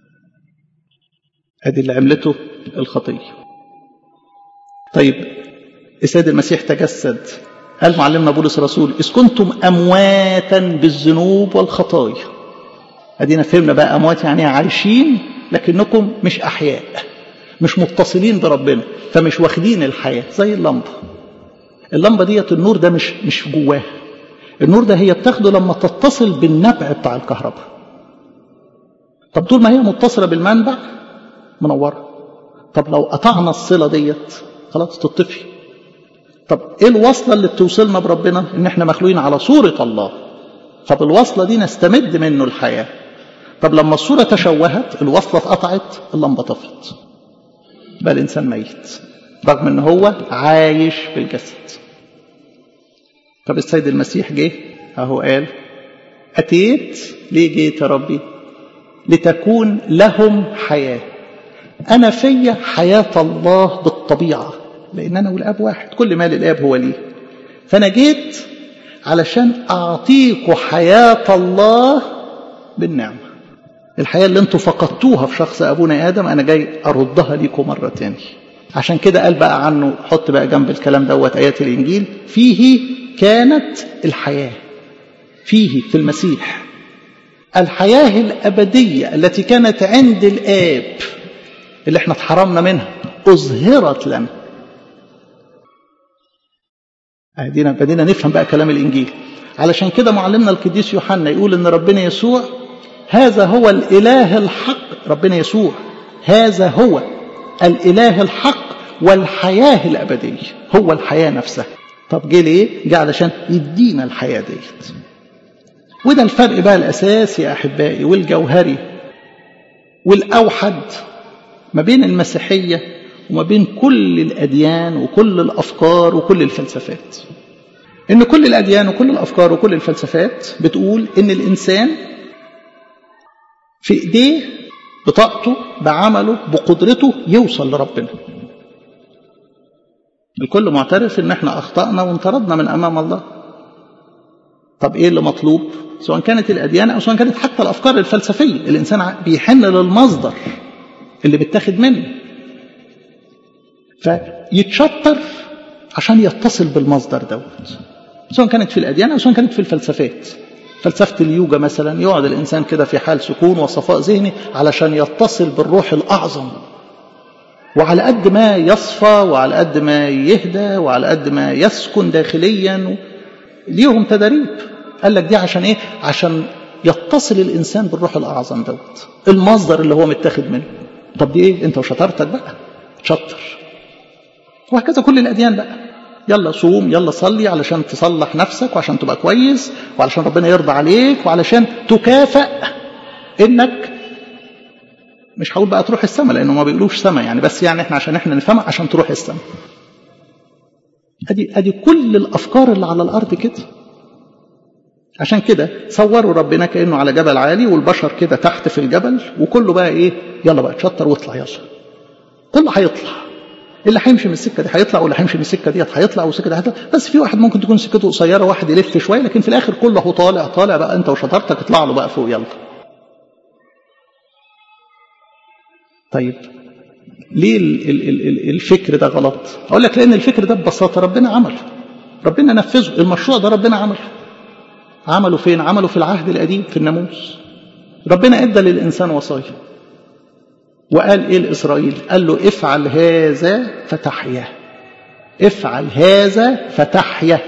Speaker 1: ادي اللي عملته الخطية طيب السيد المسيح تجسد قال معلمنا بولس الرسول إذ كنتم أمواتا بالذنوب والخطايا أدينا فهمنا بقى أموات يعني عايشين لكنكم مش أحياء مش متصلين بربنا فمش واخدين الحياة زي اللمبة اللمبة ديت النور ده مش مش جواها النور ده هي بتاخده لما تتصل بالنبع بتاع الكهرباء طب طول ما هي متصلة بالمنبع منورة طب لو قطعنا الصلة ديت خلاص تطفي طب ايه الوصلة اللي بتوصلنا بربنا ان احنا مخلوقين على صورة الله فبالوصلة دي نستمد منه الحياة طب لما الصورة تشوهت الوصلة اتقطعت اللمبة طفت بقى الإنسان ميت رغم ان هو عايش في الجسد طب السيد المسيح جه اهو قال اتيت ليه جيت يا ربي لتكون لهم حياه انا فيا حياه الله بالطبيعه لان انا والاب واحد كل ما للاب هو ليه فانا جيت علشان اعطيكم حياه الله بالنعمه الحياه اللي انتم فقدتوها في شخص ابونا ادم انا جاي اردها ليكم مره تاني عشان كده قال بقى عنه حط بقى جنب الكلام دوت ايات الانجيل فيه كانت الحياه فيه في المسيح الحياه الابديه التي كانت عند الاب اللي احنا اتحرمنا منها اظهرت لنا ادينا بدينا نفهم بقى كلام الانجيل علشان كده معلمنا القديس يوحنا يقول ان ربنا يسوع هذا هو الاله الحق ربنا يسوع هذا هو الاله الحق والحياه الابديه هو الحياه نفسها طب جه ليه جه علشان يدينا الحياه ديت وده الفرق بقى الاساسي يا احبائي والجوهري والاوحد ما بين المسيحيه وما بين كل الاديان وكل الافكار وكل الفلسفات ان كل الاديان وكل الافكار وكل الفلسفات بتقول ان الانسان في ايديه بطاقته بعمله بقدرته يوصل لربنا الكل معترف ان احنا اخطانا وانطردنا من امام الله طب ايه اللي مطلوب سواء كانت الاديان او سواء كانت حتى الافكار الفلسفيه الانسان بيحن للمصدر اللي بيتاخد منه فيتشطر عشان يتصل بالمصدر دوت سواء كانت في الاديان او سواء كانت في الفلسفات فلسفة اليوجا مثلا يقعد الإنسان كده في حال سكون وصفاء ذهني علشان يتصل بالروح الأعظم وعلى قد ما يصفى وعلى قد ما يهدى وعلى قد ما يسكن داخليا ليهم تدريب قال لك دي عشان ايه عشان يتصل الانسان بالروح الاعظم دوت المصدر اللي هو متاخد منه طب دي ايه انت وشطارتك بقى شطر وهكذا كل الاديان بقى يلا صوم يلا صلي علشان تصلح نفسك وعشان تبقى كويس وعلشان ربنا يرضى عليك وعلشان تكافئ انك مش هقول بقى تروح السماء لانه ما بيقولوش سماء يعني بس يعني احنا عشان احنا نفهمها عشان تروح السماء ادي ادي كل الافكار اللي على الارض كده عشان كده صوروا ربنا كانه على جبل عالي والبشر كده تحت في الجبل وكله بقى ايه يلا بقى تشطر واطلع يلا كله هيطلع اللي هيمشي من السكه دي هيطلع واللي هيمشي من السكه ديت هيطلع والسكه دي هيطلع بس في واحد ممكن تكون سكته قصيره واحد يلف شويه لكن في الاخر كله هو طالع طالع بقى انت وشطارتك اطلع له بقى فوق يلا طيب ليه الفكر ده غلط اقول لك لان الفكر ده ببساطه ربنا عمله ربنا نفذه المشروع ده ربنا عمله عمله فين عمله في العهد القديم في الناموس ربنا ادى للانسان وصايا وقال ايه لاسرائيل قال له افعل هذا فتحيا افعل هذا فتحيا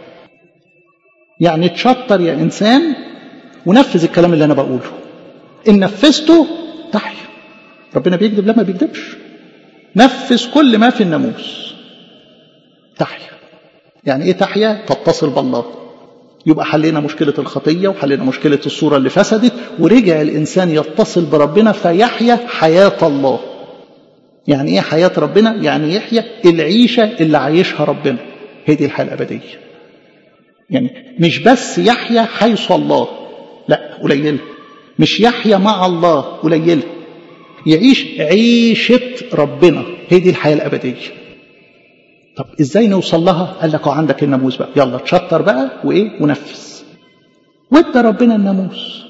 Speaker 1: يعني تشطر يا انسان ونفذ الكلام اللي انا بقوله ان نفذته تحيا ربنا بيكذب لما بيكذبش نفذ كل ما في الناموس تحيا يعني ايه تحيا تتصل بالله يبقى حلينا مشكلة الخطية وحلينا مشكلة الصورة اللي فسدت ورجع الإنسان يتصل بربنا فيحيا حياة الله يعني إيه حياة ربنا؟ يعني يحيا العيشة اللي عايشها ربنا هي دي الحياة الأبدية يعني مش بس يحيا حيث الله لا قليلة مش يحيا مع الله قليلة يعيش عيشة ربنا هي دي الحياة الأبدية طب ازاي نوصل لها قال لك عندك الناموس بقى يلا تشطر بقى وايه ونفذ وادى ربنا الناموس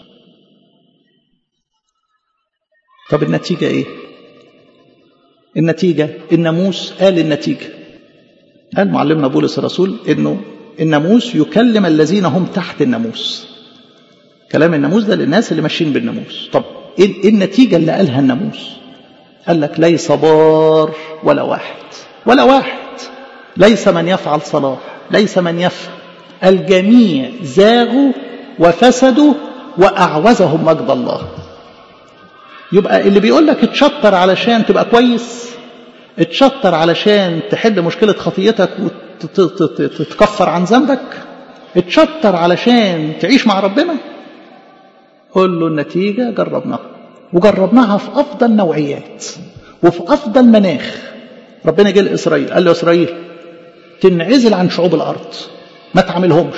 Speaker 1: طب النتيجة ايه النتيجة الناموس قال النتيجة قال معلمنا بولس الرسول انه الناموس يكلم الذين هم تحت الناموس كلام الناموس ده للناس اللي ماشيين بالناموس طب ايه النتيجة اللي قالها الناموس قال لك ليس بار ولا واحد ولا واحد ليس من يفعل صلاح ليس من يفعل الجميع زاغوا وفسدوا وأعوزهم مجد الله يبقى اللي بيقول لك اتشطر علشان تبقى كويس اتشطر علشان تحل مشكلة خطيتك وتتكفر عن ذنبك اتشطر علشان تعيش مع ربنا قول له النتيجة جربناها وجربناها في أفضل نوعيات وفي أفضل مناخ ربنا جه لإسرائيل قال له إسرائيل تنعزل عن شعوب الأرض ما تعملهمش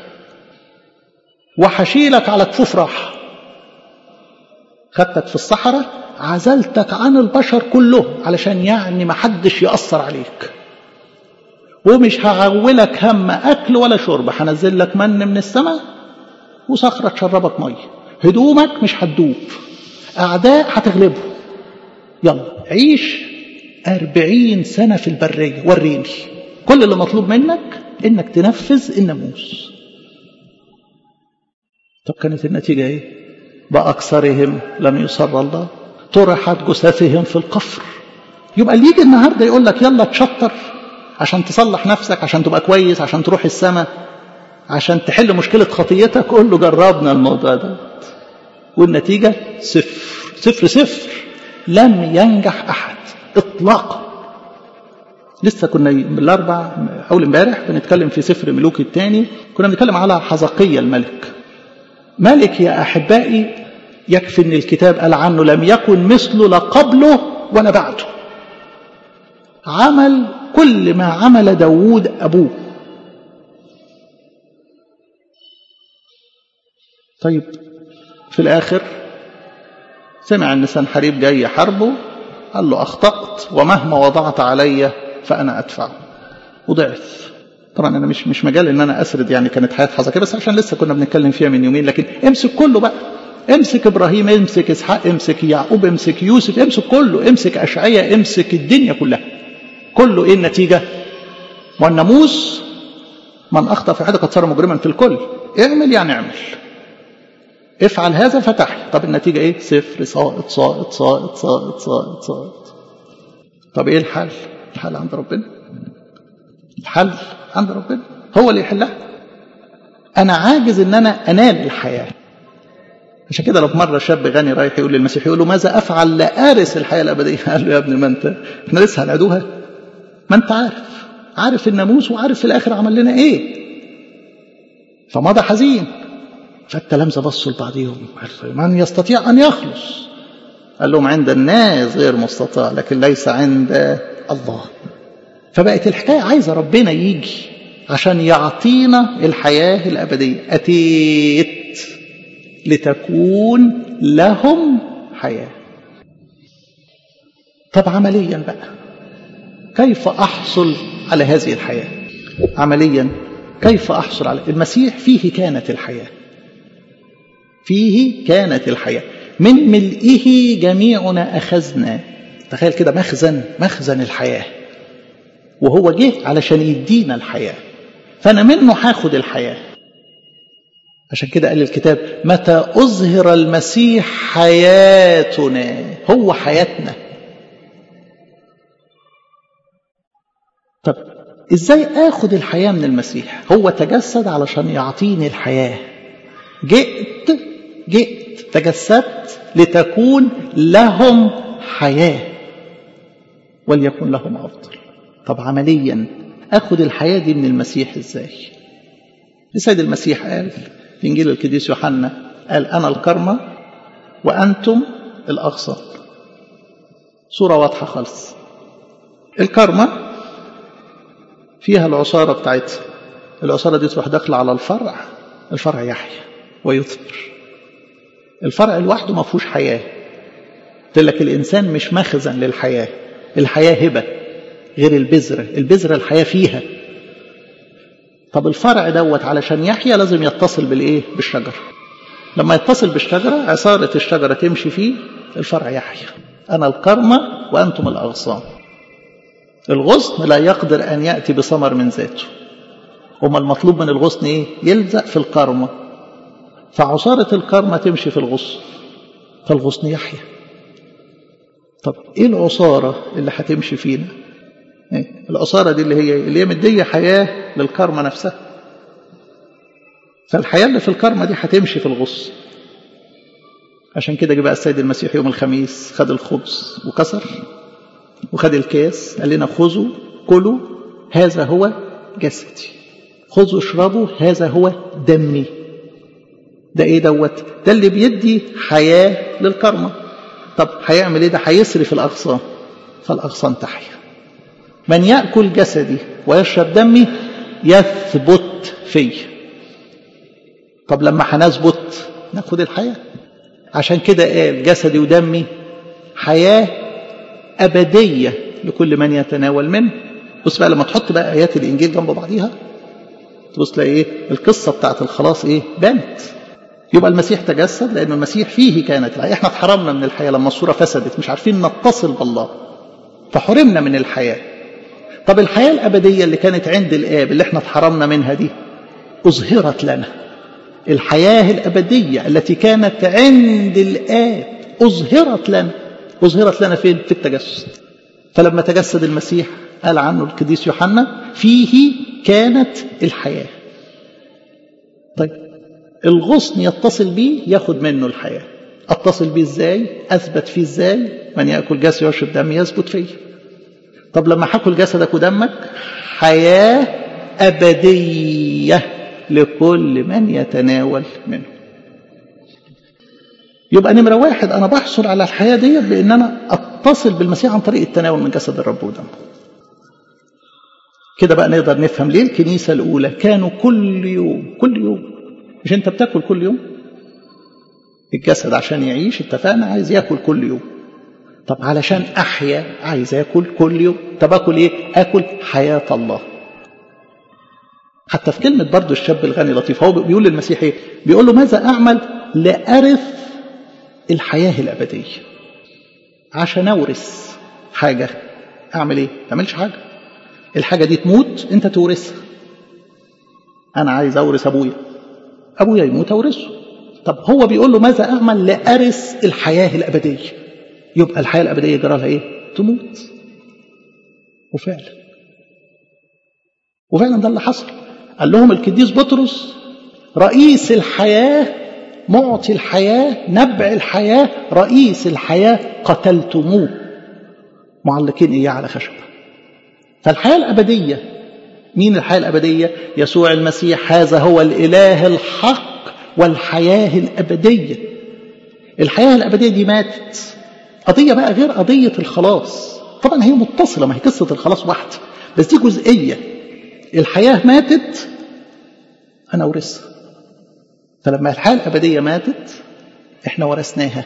Speaker 1: وحشيلك على كفوف راحة خدتك في الصحراء عزلتك عن البشر كلهم علشان يعني ما حدش يأثر عليك ومش هعولك هم أكل ولا شرب هنزل لك من من السماء وصخرة تشربك مية هدومك مش هتدوب أعداء هتغلبهم يلا عيش أربعين سنة في البرية وريني كل اللي مطلوب منك إنك تنفذ الناموس طب كانت النتيجة إيه بأكثرهم لم يصر الله طرحت جثثهم في القفر يبقى اللي يجي النهاردة يقول لك يلا تشطر عشان تصلح نفسك عشان تبقى كويس عشان تروح السماء عشان تحل مشكلة خطيتك قول له جربنا الموضوع ده والنتيجة صفر صفر صفر لم ينجح أحد إطلاقا لسه كنا الأربع أول امبارح بنتكلم في سفر ملوك الثاني كنا بنتكلم على حزقية الملك ملك يا أحبائي يكفي أن الكتاب قال عنه لم يكن مثله لا قبله ولا بعده عمل كل ما عمل داوود أبوه طيب في الآخر سمع أن سنحريب جاي يحاربه قال له أخطأت ومهما وضعت علي فأنا أدفع وضعف طبعا أنا مش مش مجال إن أنا أسرد يعني كانت حياة حزقية بس عشان لسه كنا بنتكلم فيها من يومين لكن امسك كله بقى امسك إبراهيم امسك إسحاق امسك يعقوب امسك يوسف امسك كله امسك أشعية امسك الدنيا كلها كله إيه النتيجة والناموس من أخطأ في حاجة قد صار مجرما في الكل اعمل يعني اعمل افعل هذا فتحيا طب النتيجة ايه صفر ساقط ساقط ساقط ساقط ساقط ساقط طب ايه الحل الحل عند ربنا الحل عند ربنا هو اللي يحلها انا عاجز ان انا انال الحياه عشان كده لو مره شاب غني رايح يقول للمسيح يقول له ماذا افعل لارث الحياه الابديه قال له يا ابني ما انت احنا لسه هنعدوها ما انت عارف عارف الناموس وعارف في الاخر عمل لنا ايه فمضى حزين فالتلامذه بصوا لبعضهم من يستطيع ان يخلص قال لهم عند الناس غير مستطاع لكن ليس عند الله فبقت الحكايه عايزه ربنا يجي عشان يعطينا الحياه الابديه اتيت لتكون لهم حياه طب عمليا بقى كيف احصل على هذه الحياه عمليا كيف احصل على المسيح فيه كانت الحياه فيه كانت الحياه من ملئه جميعنا اخذنا تخيل كده مخزن مخزن الحياه وهو جه علشان يدينا الحياه فانا منه هاخد الحياه عشان كده قال الكتاب متى اظهر المسيح حياتنا هو حياتنا طب ازاي اخد الحياه من المسيح هو تجسد علشان يعطيني الحياه جئت جئت تجسدت لتكون لهم حياه وليكن لهم افضل طب عمليا اخد الحياه دي من المسيح ازاي السيد المسيح قال في انجيل القديس يوحنا قال انا الكرمه وانتم الاغصان صوره واضحه خالص الكرمه فيها العصاره بتاعتها العصاره دي تروح داخله على الفرع الفرع يحيى ويثمر الفرع لوحده ما فيهوش حياه قلت لك الانسان مش مخزن للحياه الحياه هبه غير البذره البذره الحياه فيها طب الفرع دوت علشان يحيا لازم يتصل بالايه بالشجره لما يتصل بالشجره عصاره الشجره تمشي فيه الفرع يحيا انا الكرمه وانتم الاغصان الغصن لا يقدر ان ياتي بثمر من ذاته وما المطلوب من الغصن ايه يلزق في الكرمه فعصاره الكرمه تمشي في الغصن فالغصن يحيا طب ايه العصاره اللي هتمشي فينا العصاره دي اللي هي اللي هي مديه حياه للكرمه نفسها فالحياه اللي في الكرمه دي هتمشي في الغصن عشان كده جه بقى السيد المسيح يوم الخميس خد الخبز وكسر وخد الكاس قال لنا خذوا كلوا هذا هو جسدي خذوا اشربوا هذا هو دمي ده ايه دوت ده اللي بيدي حياه للكرمه طب هيعمل ايه ده هيصرف الاغصان فالاغصان تحيا من ياكل جسدي ويشرب دمي يثبت في طب لما هنثبت ناخد الحياه عشان كده قال جسدي ودمي حياه ابديه لكل من يتناول منه بص بقى لما تحط بقى ايات الانجيل جنب بعضيها تبص تلاقي ايه القصه بتاعت الخلاص ايه بانت يبقى المسيح تجسد لأن المسيح فيه كانت الحياة احنا اتحرمنا من الحياة لما الصورة فسدت مش عارفين نتصل بالله فحرمنا من الحياة طب الحياة الأبدية اللي كانت عند الآب اللي احنا اتحرمنا منها دي أظهرت لنا الحياة الأبدية التي كانت عند الآب أظهرت لنا أظهرت لنا فين؟ في التجسد فلما تجسد المسيح قال عنه القديس يوحنا فيه كانت الحياة طيب الغصن يتصل بيه ياخد منه الحياة اتصل بيه ازاي اثبت فيه ازاي من ياكل جسدي ويشرب دمي يثبت فيه طب لما هاكل جسدك ودمك حياة أبدية لكل من يتناول منه يبقى نمرة واحد أنا بحصل على الحياة دي بأن أنا أتصل بالمسيح عن طريق التناول من جسد الرب ودمه كده بقى نقدر نفهم ليه الكنيسة الأولى كانوا كل يوم كل يوم مش أنت بتاكل كل يوم الجسد عشان يعيش اتفقنا عايز ياكل كل يوم طب علشان أحيا عايز آكل كل يوم طب آكل إيه؟ آكل حياة الله حتى في كلمة برضو الشاب الغني لطيف هو بيقول للمسيح إيه؟ بيقول له ماذا أعمل لأرث الحياة الأبدية عشان أورث حاجة أعمل إيه؟ ما تعملش حاجة الحاجة دي تموت أنت تورثها أنا عايز أورث أبويا أبويا يموت أورثه طب هو بيقول له ماذا أعمل لأرث الحياة الأبدية يبقى الحياة الأبدية جرى لها إيه تموت وفعلا وفعلا ده اللي حصل قال لهم القديس بطرس رئيس الحياة معطي الحياة نبع الحياة رئيس الحياة قتلتموه معلقين إياه على خشبة فالحياة الأبدية مين الحياة الأبدية يسوع المسيح هذا هو الإله الحق والحياة الأبدية الحياة الأبدية دي ماتت قضية بقى غير قضية الخلاص طبعا هي متصلة ما هي قصة الخلاص واحدة بس دي جزئية الحياة ماتت أنا ورثها فلما الحياة الأبدية ماتت إحنا ورثناها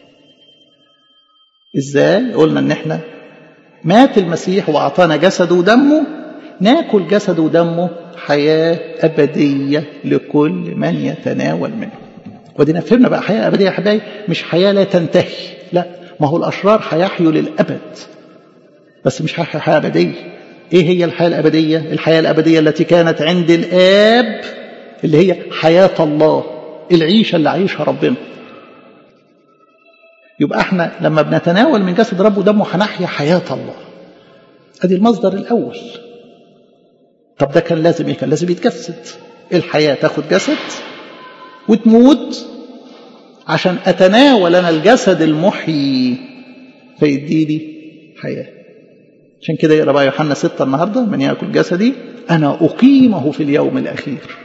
Speaker 1: إزاي؟ قلنا إن إحنا مات المسيح وأعطانا جسده ودمه ناكل جسده ودمه حياة أبدية لكل من يتناول منه ودينا فهمنا بقى حياة أبدية يا حبايبي مش حياة لا تنتهي لا ما هو الأشرار هيحيوا للأبد بس مش هيحيوا حياة أبدية إيه هي الحياة الأبدية؟ الحياة الأبدية التي كانت عند الآب اللي هي حياة الله العيشة اللي عايشها ربنا يبقى احنا لما بنتناول من جسد رب ودمه هنحيا حياة الله ادي المصدر الأول طب ده كان لازم ايه كان لازم يتجسد الحياة تاخد جسد وتموت عشان أتناول أنا الجسد المحيي فيديني حياة عشان كده يقرأ بقى يوحنا ستة النهاردة من يأكل جسدي أنا أقيمه في اليوم الأخير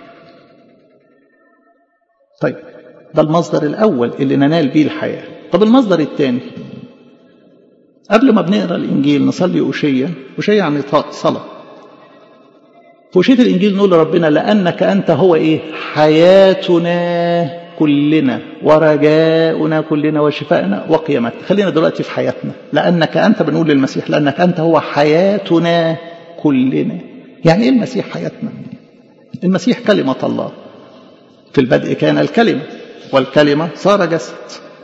Speaker 1: طيب ده المصدر الأول اللي ننال بيه الحياة طب المصدر الثاني قبل ما بنقرا الإنجيل نصلي أوشية أوشية يعني صلاة في أوشية الإنجيل نقول لربنا لأنك أنت هو إيه حياتنا كلنا ورجاؤنا كلنا وشفائنا وقيامتنا خلينا دلوقتي في حياتنا لأنك أنت بنقول للمسيح لأنك أنت هو حياتنا كلنا يعني إيه المسيح حياتنا المسيح كلمة الله في البدء كان الكلمة والكلمة صار جسد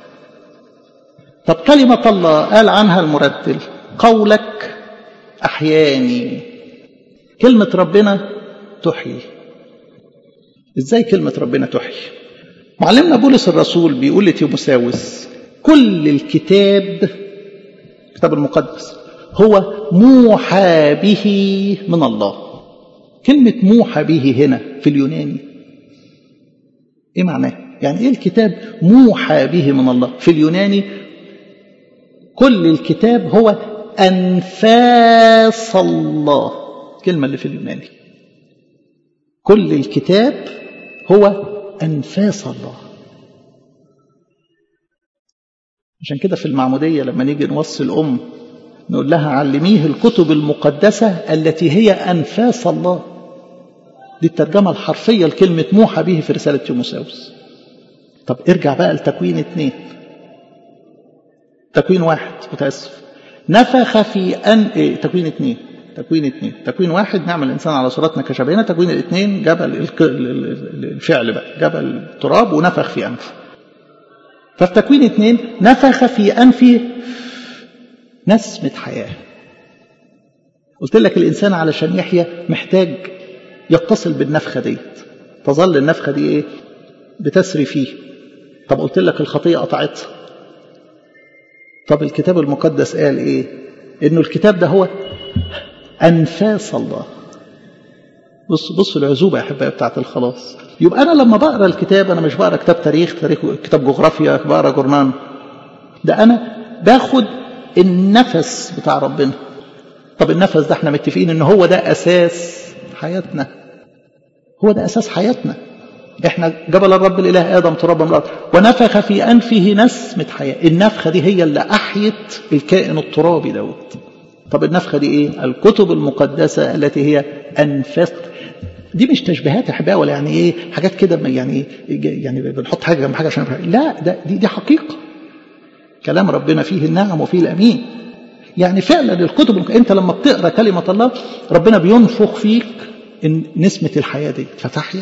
Speaker 1: طب كلمة الله قال عنها المرتل قولك أحياني كلمة ربنا تحيي ازاي كلمة ربنا تحيي معلمنا بولس الرسول بيقول لتيموساوس كل الكتاب الكتاب المقدس هو موحى به من الله كلمة موحى به هنا في اليوناني ايه معناه يعني ايه الكتاب موحى به من الله في اليوناني كل الكتاب هو انفاس الله الكلمه اللي في اليوناني كل الكتاب هو انفاس الله عشان كده في المعموديه لما نيجي نوصي الام نقول لها علميه الكتب المقدسه التي هي انفاس الله دي الترجمه الحرفيه لكلمه موحى به في رساله تيموساوس طب ارجع بقى لتكوين اثنين تكوين واحد متأسف نفخ في أن إيه تكوين اثنين تكوين اثنين تكوين واحد نعمل الإنسان على صورتنا كشبهنا تكوين الاثنين جبل الفعل بقى جبل التراب ونفخ في أنفه ففي تكوين اثنين نفخ في أنفه نسمة حياة قلت لك الإنسان علشان يحيا محتاج يتصل بالنفخة دي تظل النفخة دي إيه بتسري فيه طب قلت لك الخطية قطعتها طب الكتاب المقدس قال ايه انه الكتاب ده هو انفاس الله بص بص العزوبة يا أحبائي بتاعت الخلاص يبقى أنا لما بقرأ الكتاب أنا مش بقرأ كتاب تاريخ تاريخ كتاب جغرافيا بقرأ جورنان ده أنا باخد النفس بتاع ربنا طب النفس ده احنا متفقين ان هو ده أساس حياتنا هو ده أساس حياتنا احنا جبل الرب الاله ادم تراب من الارض ونفخ في انفه نسمه حياه النفخه دي هي اللي احيت الكائن الترابي دوت طب النفخه دي ايه الكتب المقدسه التي هي انفس دي مش تشبيهات يا احبائي ولا يعني ايه حاجات كده يعني يعني بنحط حاجه جنب حاجه عشان لا ده دي دي حقيقه كلام ربنا فيه النعم وفيه الامين يعني فعلا الكتب انت لما بتقرا كلمه الله ربنا بينفخ فيك إن نسمه الحياه دي فتحيا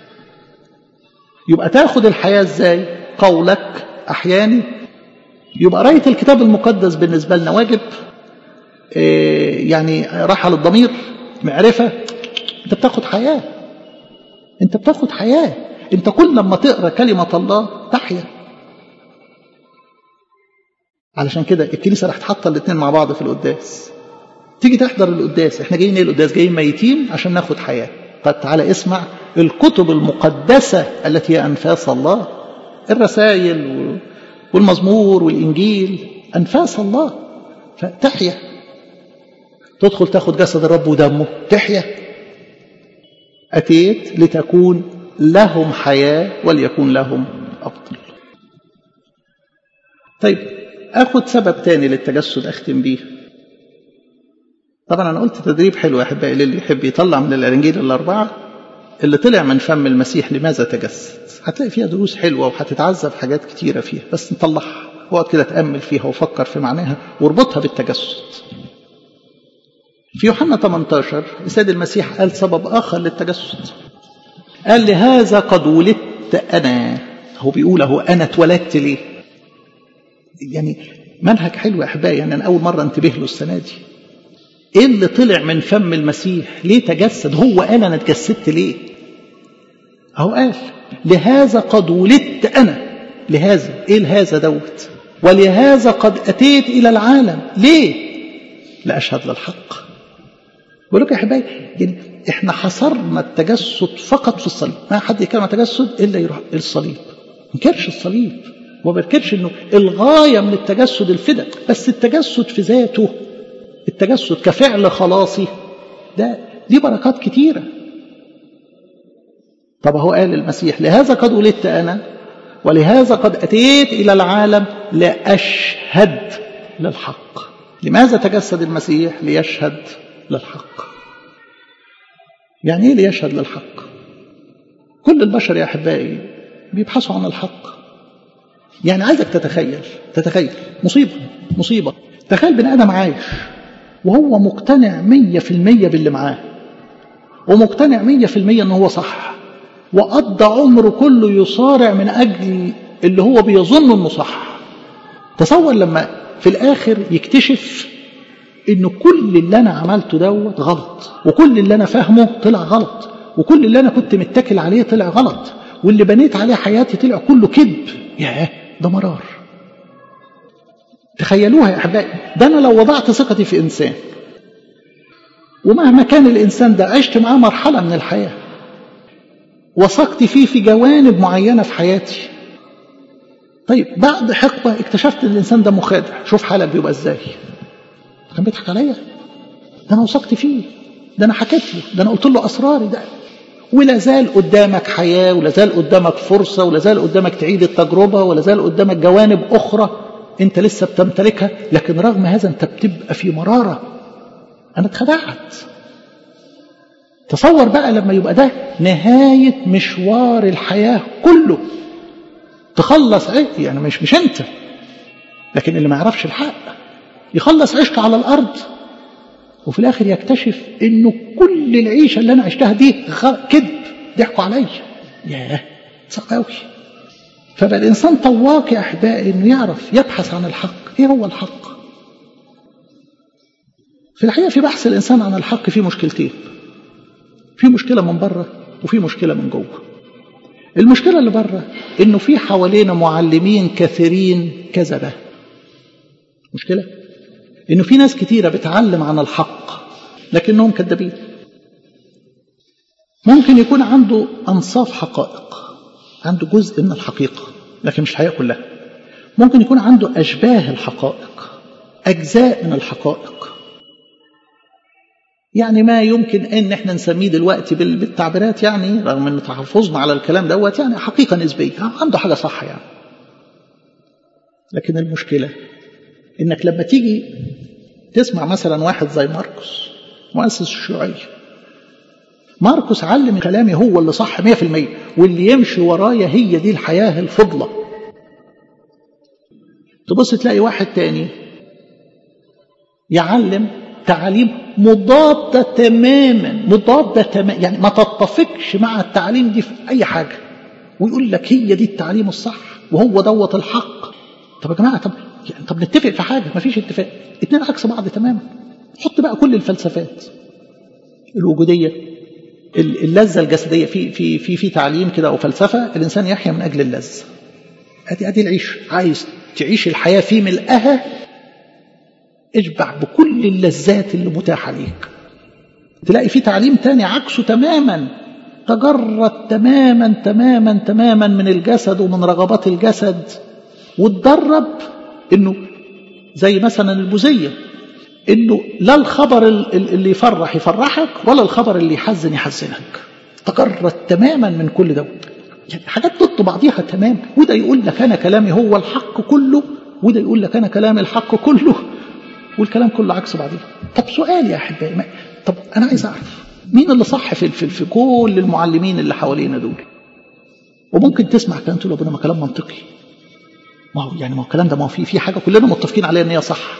Speaker 1: يبقى تاخد الحياة ازاي قولك أحياني يبقى قراية الكتاب المقدس بالنسبة لنا واجب إيه يعني راحة للضمير معرفة انت بتاخد حياة انت بتاخد حياة انت كل لما تقرا كلمه الله تحيا علشان كده الكنيسه راح تحط الاثنين مع بعض في القداس تيجي تحضر القداس احنا جايين ايه القداس جايين ميتين عشان ناخد حياه طب تعالى اسمع الكتب المقدسه التي هي انفاس الله الرسائل والمزمور والانجيل انفاس الله فتحيا تدخل تاخد جسد الرب ودمه تحيا اتيت لتكون لهم حياه وليكون لهم افضل طيب اخد سبب تاني للتجسد اختم بيه طبعا انا قلت تدريب حلو يا احبائي للي يحب يطلع من الانجيل الاربعه اللي طلع من فم المسيح لماذا تجسد هتلاقي فيها دروس حلوه وهتتعذب حاجات كتيره فيها بس نطلعها واقعد كده تامل فيها وفكر في معناها واربطها بالتجسد في يوحنا 18 السيد المسيح قال سبب اخر للتجسد قال لهذا قد ولدت انا هو بيقول اهو انا اتولدت ليه يعني منهج حلو يا احبائي يعني انا اول مره انتبه له السنه دي ايه اللي طلع من فم المسيح ليه تجسد هو قال انا اتجسدت ليه اهو قال لهذا قد ولدت انا لهذا ايه لهذا دوت ولهذا قد اتيت الى العالم ليه لاشهد للحق بقول لك يا حبايبي يعني احنا حصرنا التجسد فقط في الصليب ما حد يتكلم عن التجسد الا يروح الصليب ما ينكرش الصليب وما بينكرش انه الغايه من التجسد الفداء بس التجسد في ذاته التجسد كفعل خلاصي ده دي بركات كتيره طب هو قال المسيح لهذا قد ولدت انا ولهذا قد اتيت الى العالم لاشهد للحق لماذا تجسد المسيح ليشهد للحق يعني ايه ليشهد للحق كل البشر يا احبائي بيبحثوا عن الحق يعني عايزك تتخيل تتخيل مصيبه مصيبه تخيل بني ادم عايش وهو مقتنع مية في المية باللي معاه ومقتنع مية في المية ان هو صح وقضى عمره كله يصارع من اجل اللي هو بيظن انه صح تصور لما في الاخر يكتشف ان كل اللي انا عملته دوت غلط وكل اللي انا فاهمه طلع غلط وكل اللي انا كنت متكل عليه طلع غلط واللي بنيت عليه حياتي طلع كله كذب ياه ده مرار تخيلوها يا احبائي ده انا لو وضعت ثقتي في انسان ومهما كان الانسان ده عشت معاه مرحله من الحياه وثقت فيه في جوانب معينه في حياتي طيب بعد حقبه اكتشفت ان الانسان ده مخادع شوف حالك بيبقى ازاي كان بيضحك عليا ده انا وثقت فيه ده انا حكيت له ده انا قلت له اسراري ده ولا زال قدامك حياه ولا زال قدامك فرصه ولا زال قدامك تعيد التجربه ولا زال قدامك جوانب اخرى انت لسه بتمتلكها لكن رغم هذا انت بتبقى في مراره انا اتخدعت تصور بقى لما يبقى ده نهايه مشوار الحياه كله تخلص ايه يعني مش مش انت لكن اللي ما يعرفش الحق يخلص عيشته على الارض وفي الاخر يكتشف انه كل العيشه اللي انا عشتها دي كذب ضحكوا عليا ياه صعب قوي فبقى الانسان طواق يا احبائي انه يعرف يبحث عن الحق ايه هو الحق في الحقيقه في بحث الانسان عن الحق في مشكلتين في مشكله من بره وفي مشكله من جوه المشكله اللي بره انه في حوالينا معلمين كثيرين كذبه مشكله انه في ناس كتيره بتعلم عن الحق لكنهم كذابين ممكن يكون عنده انصاف حقائق عنده جزء من الحقيقه لكن مش الحقيقه كلها ممكن يكون عنده اشباه الحقائق اجزاء من الحقائق يعني ما يمكن ان احنا نسميه دلوقتي بالتعبيرات يعني رغم ان تحفظنا على الكلام دوت يعني حقيقه نسبيه عنده حاجه صح يعني لكن المشكله انك لما تيجي تسمع مثلا واحد زي ماركوس مؤسس الشيوعيه ماركوس علم كلامي هو اللي صح 100% واللي يمشي ورايا هي دي الحياه الفضلى تبص تلاقي واحد تاني يعلم تعاليم مضادة تماما مضادة تماما يعني ما تتفقش مع التعليم دي في أي حاجة ويقول لك هي دي التعليم الصح وهو دوت الحق طب يا جماعة طب يعني طب نتفق في حاجة ما فيش اتفاق اتنين عكس بعض تماما حط بقى كل الفلسفات الوجودية اللذة الجسدية في في في في تعليم كده أو فلسفة الإنسان يحيا من أجل اللذة أدي أدي العيش عايز تعيش الحياة في ملئها اشبع بكل اللذات اللي متاحة ليك تلاقي في تعليم تاني عكسه تماما تجرد تماما تماما تماما من الجسد ومن رغبات الجسد وتدرب انه زي مثلا البوذيه انه لا الخبر اللي يفرح يفرحك ولا الخبر اللي يحزن يحزنك تجرد تماما من كل ده يعني حاجات ضد بعضيها تمام وده يقول لك انا كلامي هو الحق كله وده يقول لك انا كلامي الحق كله والكلام كله عكس بعضيه طب سؤال يا احبائي طب انا عايز اعرف مين اللي صح في, في, في كل المعلمين اللي حوالينا دول وممكن تسمع كلام تقول ربنا ما كلام منطقي ما هو يعني ما هو الكلام ده ما هو في في حاجه كلنا متفقين عليها ان هي صح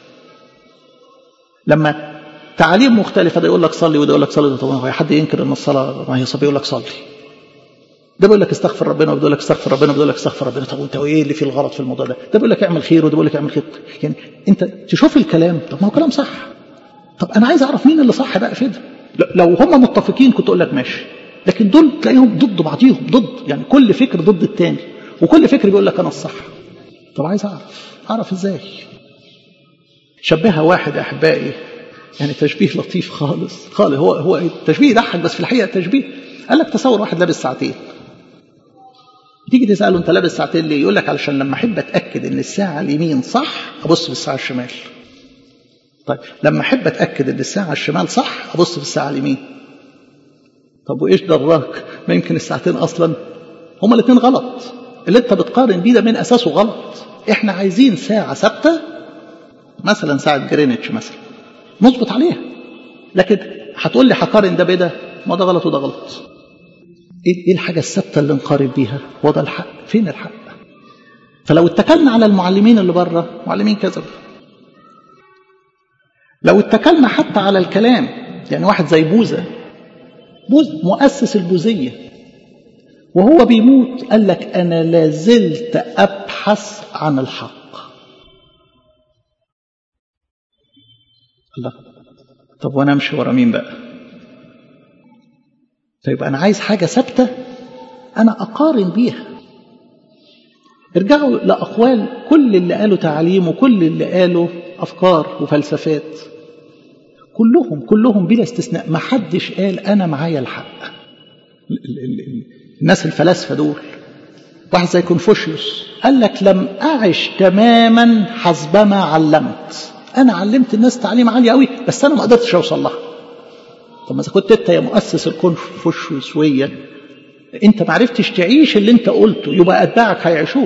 Speaker 1: لما تعاليم مختلفه ده يقول لك صلي وده يقول لك صلي طب هو حد ينكر ان الصلاه ما هي صلاه يقول لك صلي ده بيقول لك استغفر ربنا وده يقول لك استغفر ربنا وده يقول لك استغفر ربنا طب وانت ايه اللي فيه الغلط في الموضوع ده ده بيقول لك اعمل خير وده بيقول لك اعمل خير يعني انت تشوف الكلام طب ما هو كلام صح طب انا عايز اعرف مين اللي صح بقى في ده لو هم متفقين كنت اقول لك ماشي لكن دول تلاقيهم ضد بعضيهم ضد يعني كل فكر ضد التاني وكل فكر بيقول لك انا الصح طب عايز اعرف اعرف ازاي شبهها واحد احبائي يعني تشبيه لطيف خالص خالص هو هو التشبيه يضحك بس في الحقيقه تشبيه قال لك تصور واحد لابس ساعتين تيجي تساله انت لابس ساعتين ليه يقول لك علشان لما احب اتاكد ان الساعه اليمين صح ابص في الساعه الشمال طيب لما احب اتاكد ان الساعه الشمال صح ابص في الساعه اليمين طب وايش دراك ما يمكن الساعتين اصلا هما الاثنين غلط اللي انت بتقارن بيه ده من اساسه غلط احنا عايزين ساعه ثابته مثلا ساعه جرينتش مثلا نظبط عليها لكن هتقول لي هقارن ده بده ما ده غلط وده غلط ايه الحاجه الثابته اللي نقارن بيها هو ده الحق فين الحق فلو اتكلنا على المعلمين اللي بره معلمين كذب لو اتكلنا حتى على الكلام يعني واحد زي بوذا بوذا مؤسس البوذيه وهو بيموت قال لك انا لازلت ابحث عن الحق الله طب وانا امشي ورا مين بقى طيب انا عايز حاجه ثابته انا اقارن بيها ارجعوا لاقوال كل اللي قالوا تعليم وكل اللي قالوا افكار وفلسفات كلهم كلهم بلا استثناء ما حدش قال انا معايا الحق الناس الفلاسفه دول واحد زي كونفوشيوس قال لك لم اعش تماما حسبما علمت انا علمت الناس تعليم عالي قوي بس انا ما قدرتش اوصل لها طب ما اذا كنت انت يا مؤسس الكونفوشيوسويه انت ما عرفتش تعيش اللي انت قلته يبقى اتباعك هيعيشوه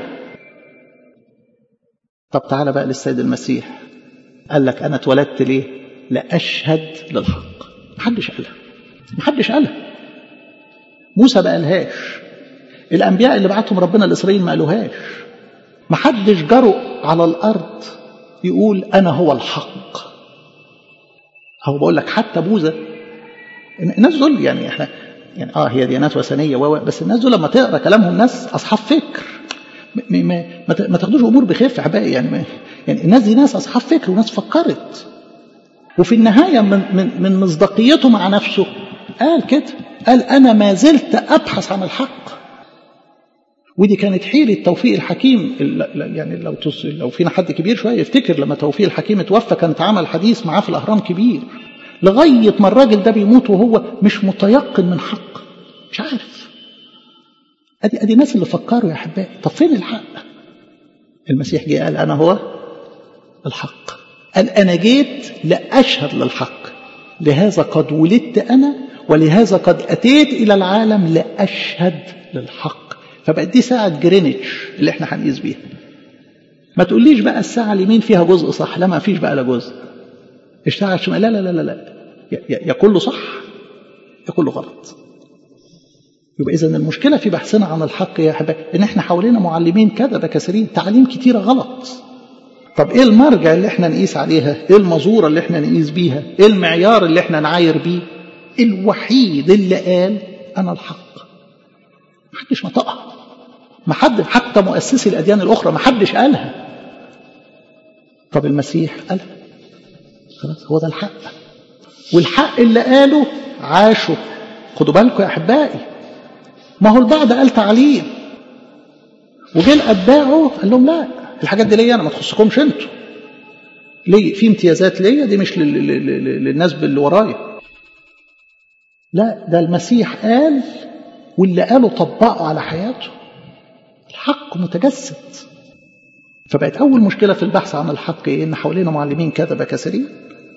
Speaker 1: طب تعالى بقى للسيد المسيح قال لك انا اتولدت ليه لاشهد للحق محدش قالها محدش قالها موسى ما قالهاش الانبياء اللي بعتهم ربنا لاسرائيل ما قالوهاش محدش جرؤ على الارض يقول انا هو الحق هو بقول لك حتى بوذا الناس دول يعني احنا يعني اه هي ديانات وثنيه و بس الناس دول لما تقرا كلامهم ناس اصحاب فكر ما, ما, ما تاخدوش امور بخف احبائي يعني ما يعني الناس دي ناس اصحاب فكر وناس فكرت وفي النهايه من من من مصداقيته مع نفسه قال كده قال انا ما زلت ابحث عن الحق ودي كانت حيلة توفيق الحكيم يعني لو لو فينا حد كبير شويه يفتكر لما توفيق الحكيم اتوفى كان اتعمل حديث معاه في الاهرام كبير لغايه ما الراجل ده بيموت وهو مش متيقن من حق مش عارف ادي ادي الناس اللي فكروا يا احبائي طب فين الحق المسيح جه قال انا هو الحق قال انا جيت لاشهد للحق لهذا قد ولدت انا ولهذا قد اتيت الى العالم لاشهد للحق فبقت دي ساعه جرينتش اللي احنا هنقيس بيها ما تقوليش بقى الساعه اليمين فيها جزء صح لا ما فيش بقى لا جزء الساعه الشمال لا لا لا لا, لا. يا كله صح يا كله غلط يبقى اذا المشكله في بحثنا عن الحق يا احبائي ان احنا حوالينا معلمين كذبه كثيرين تعاليم كتيره غلط طب ايه المرجع اللي احنا نقيس عليها ايه المزوره اللي احنا نقيس بيها ايه المعيار اللي احنا نعاير بيه الوحيد اللي قال انا الحق محدش نطقها ما حد حتى مؤسسي الاديان الاخرى ما حدش قالها طب المسيح قالها خلاص هو ده الحق والحق اللي قاله عاشه خدوا بالكم يا أحبائي ما هو البعض قال تعليم وجه لأتباعه قال لهم لا الحاجات دي ليا أنا ما تخصكمش أنتوا ليه في امتيازات ليا دي مش للناس اللي ورايا لا ده المسيح قال واللي قاله طبقه على حياته الحق متجسد فبقت أول مشكلة في البحث عن الحق إيه؟ إن حوالينا معلمين كذبة كثيرين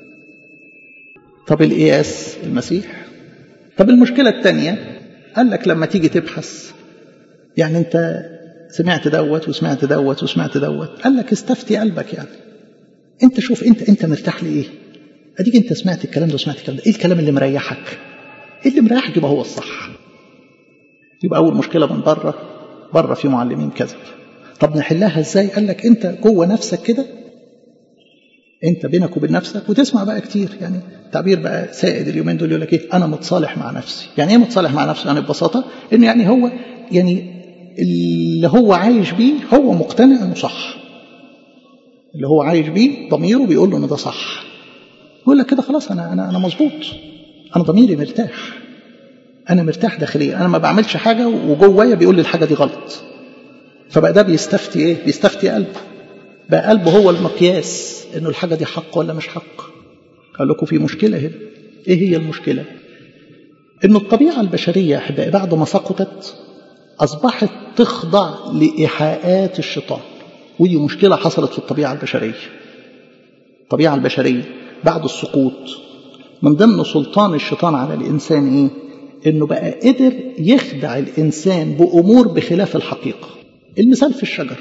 Speaker 1: طب القياس المسيح طب المشكلة الثانية قال لك لما تيجي تبحث يعني أنت سمعت دوت وسمعت دوت وسمعت دوت قال لك استفتي قلبك يعني أنت شوف أنت أنت مرتاح لإيه أديك أنت سمعت الكلام ده وسمعت الكلام ده إيه الكلام اللي مريحك إيه اللي مريحك يبقى هو الصح يبقى أول مشكلة من بره بره في معلمين كذب طب نحلها ازاي قال لك انت جوه نفسك كده انت بينك وبين نفسك وتسمع بقى كتير يعني تعبير بقى سائد اليومين دول يقول لك ايه انا متصالح مع نفسي يعني ايه متصالح مع نفسي يعني ببساطه انه يعني هو يعني اللي هو عايش بيه هو مقتنع انه صح اللي هو عايش بيه ضميره بيقول له ان ده صح يقول لك كده خلاص انا انا انا مظبوط انا ضميري مرتاح انا مرتاح داخليا انا ما بعملش حاجه وجوايا بيقول لي الحاجه دي غلط فبقى ده بيستفتي ايه بيستفتي قلبه بقى قلبه هو المقياس انه الحاجه دي حق ولا مش حق قال لكم في مشكله هنا ايه هي المشكله ان الطبيعه البشريه يا احبائي بعد ما سقطت اصبحت تخضع لايحاءات الشيطان ودي مشكله حصلت في الطبيعه البشريه الطبيعه البشريه بعد السقوط من ضمن سلطان الشيطان على الانسان ايه انه بقى قدر يخدع الانسان بامور بخلاف الحقيقه المثال في الشجر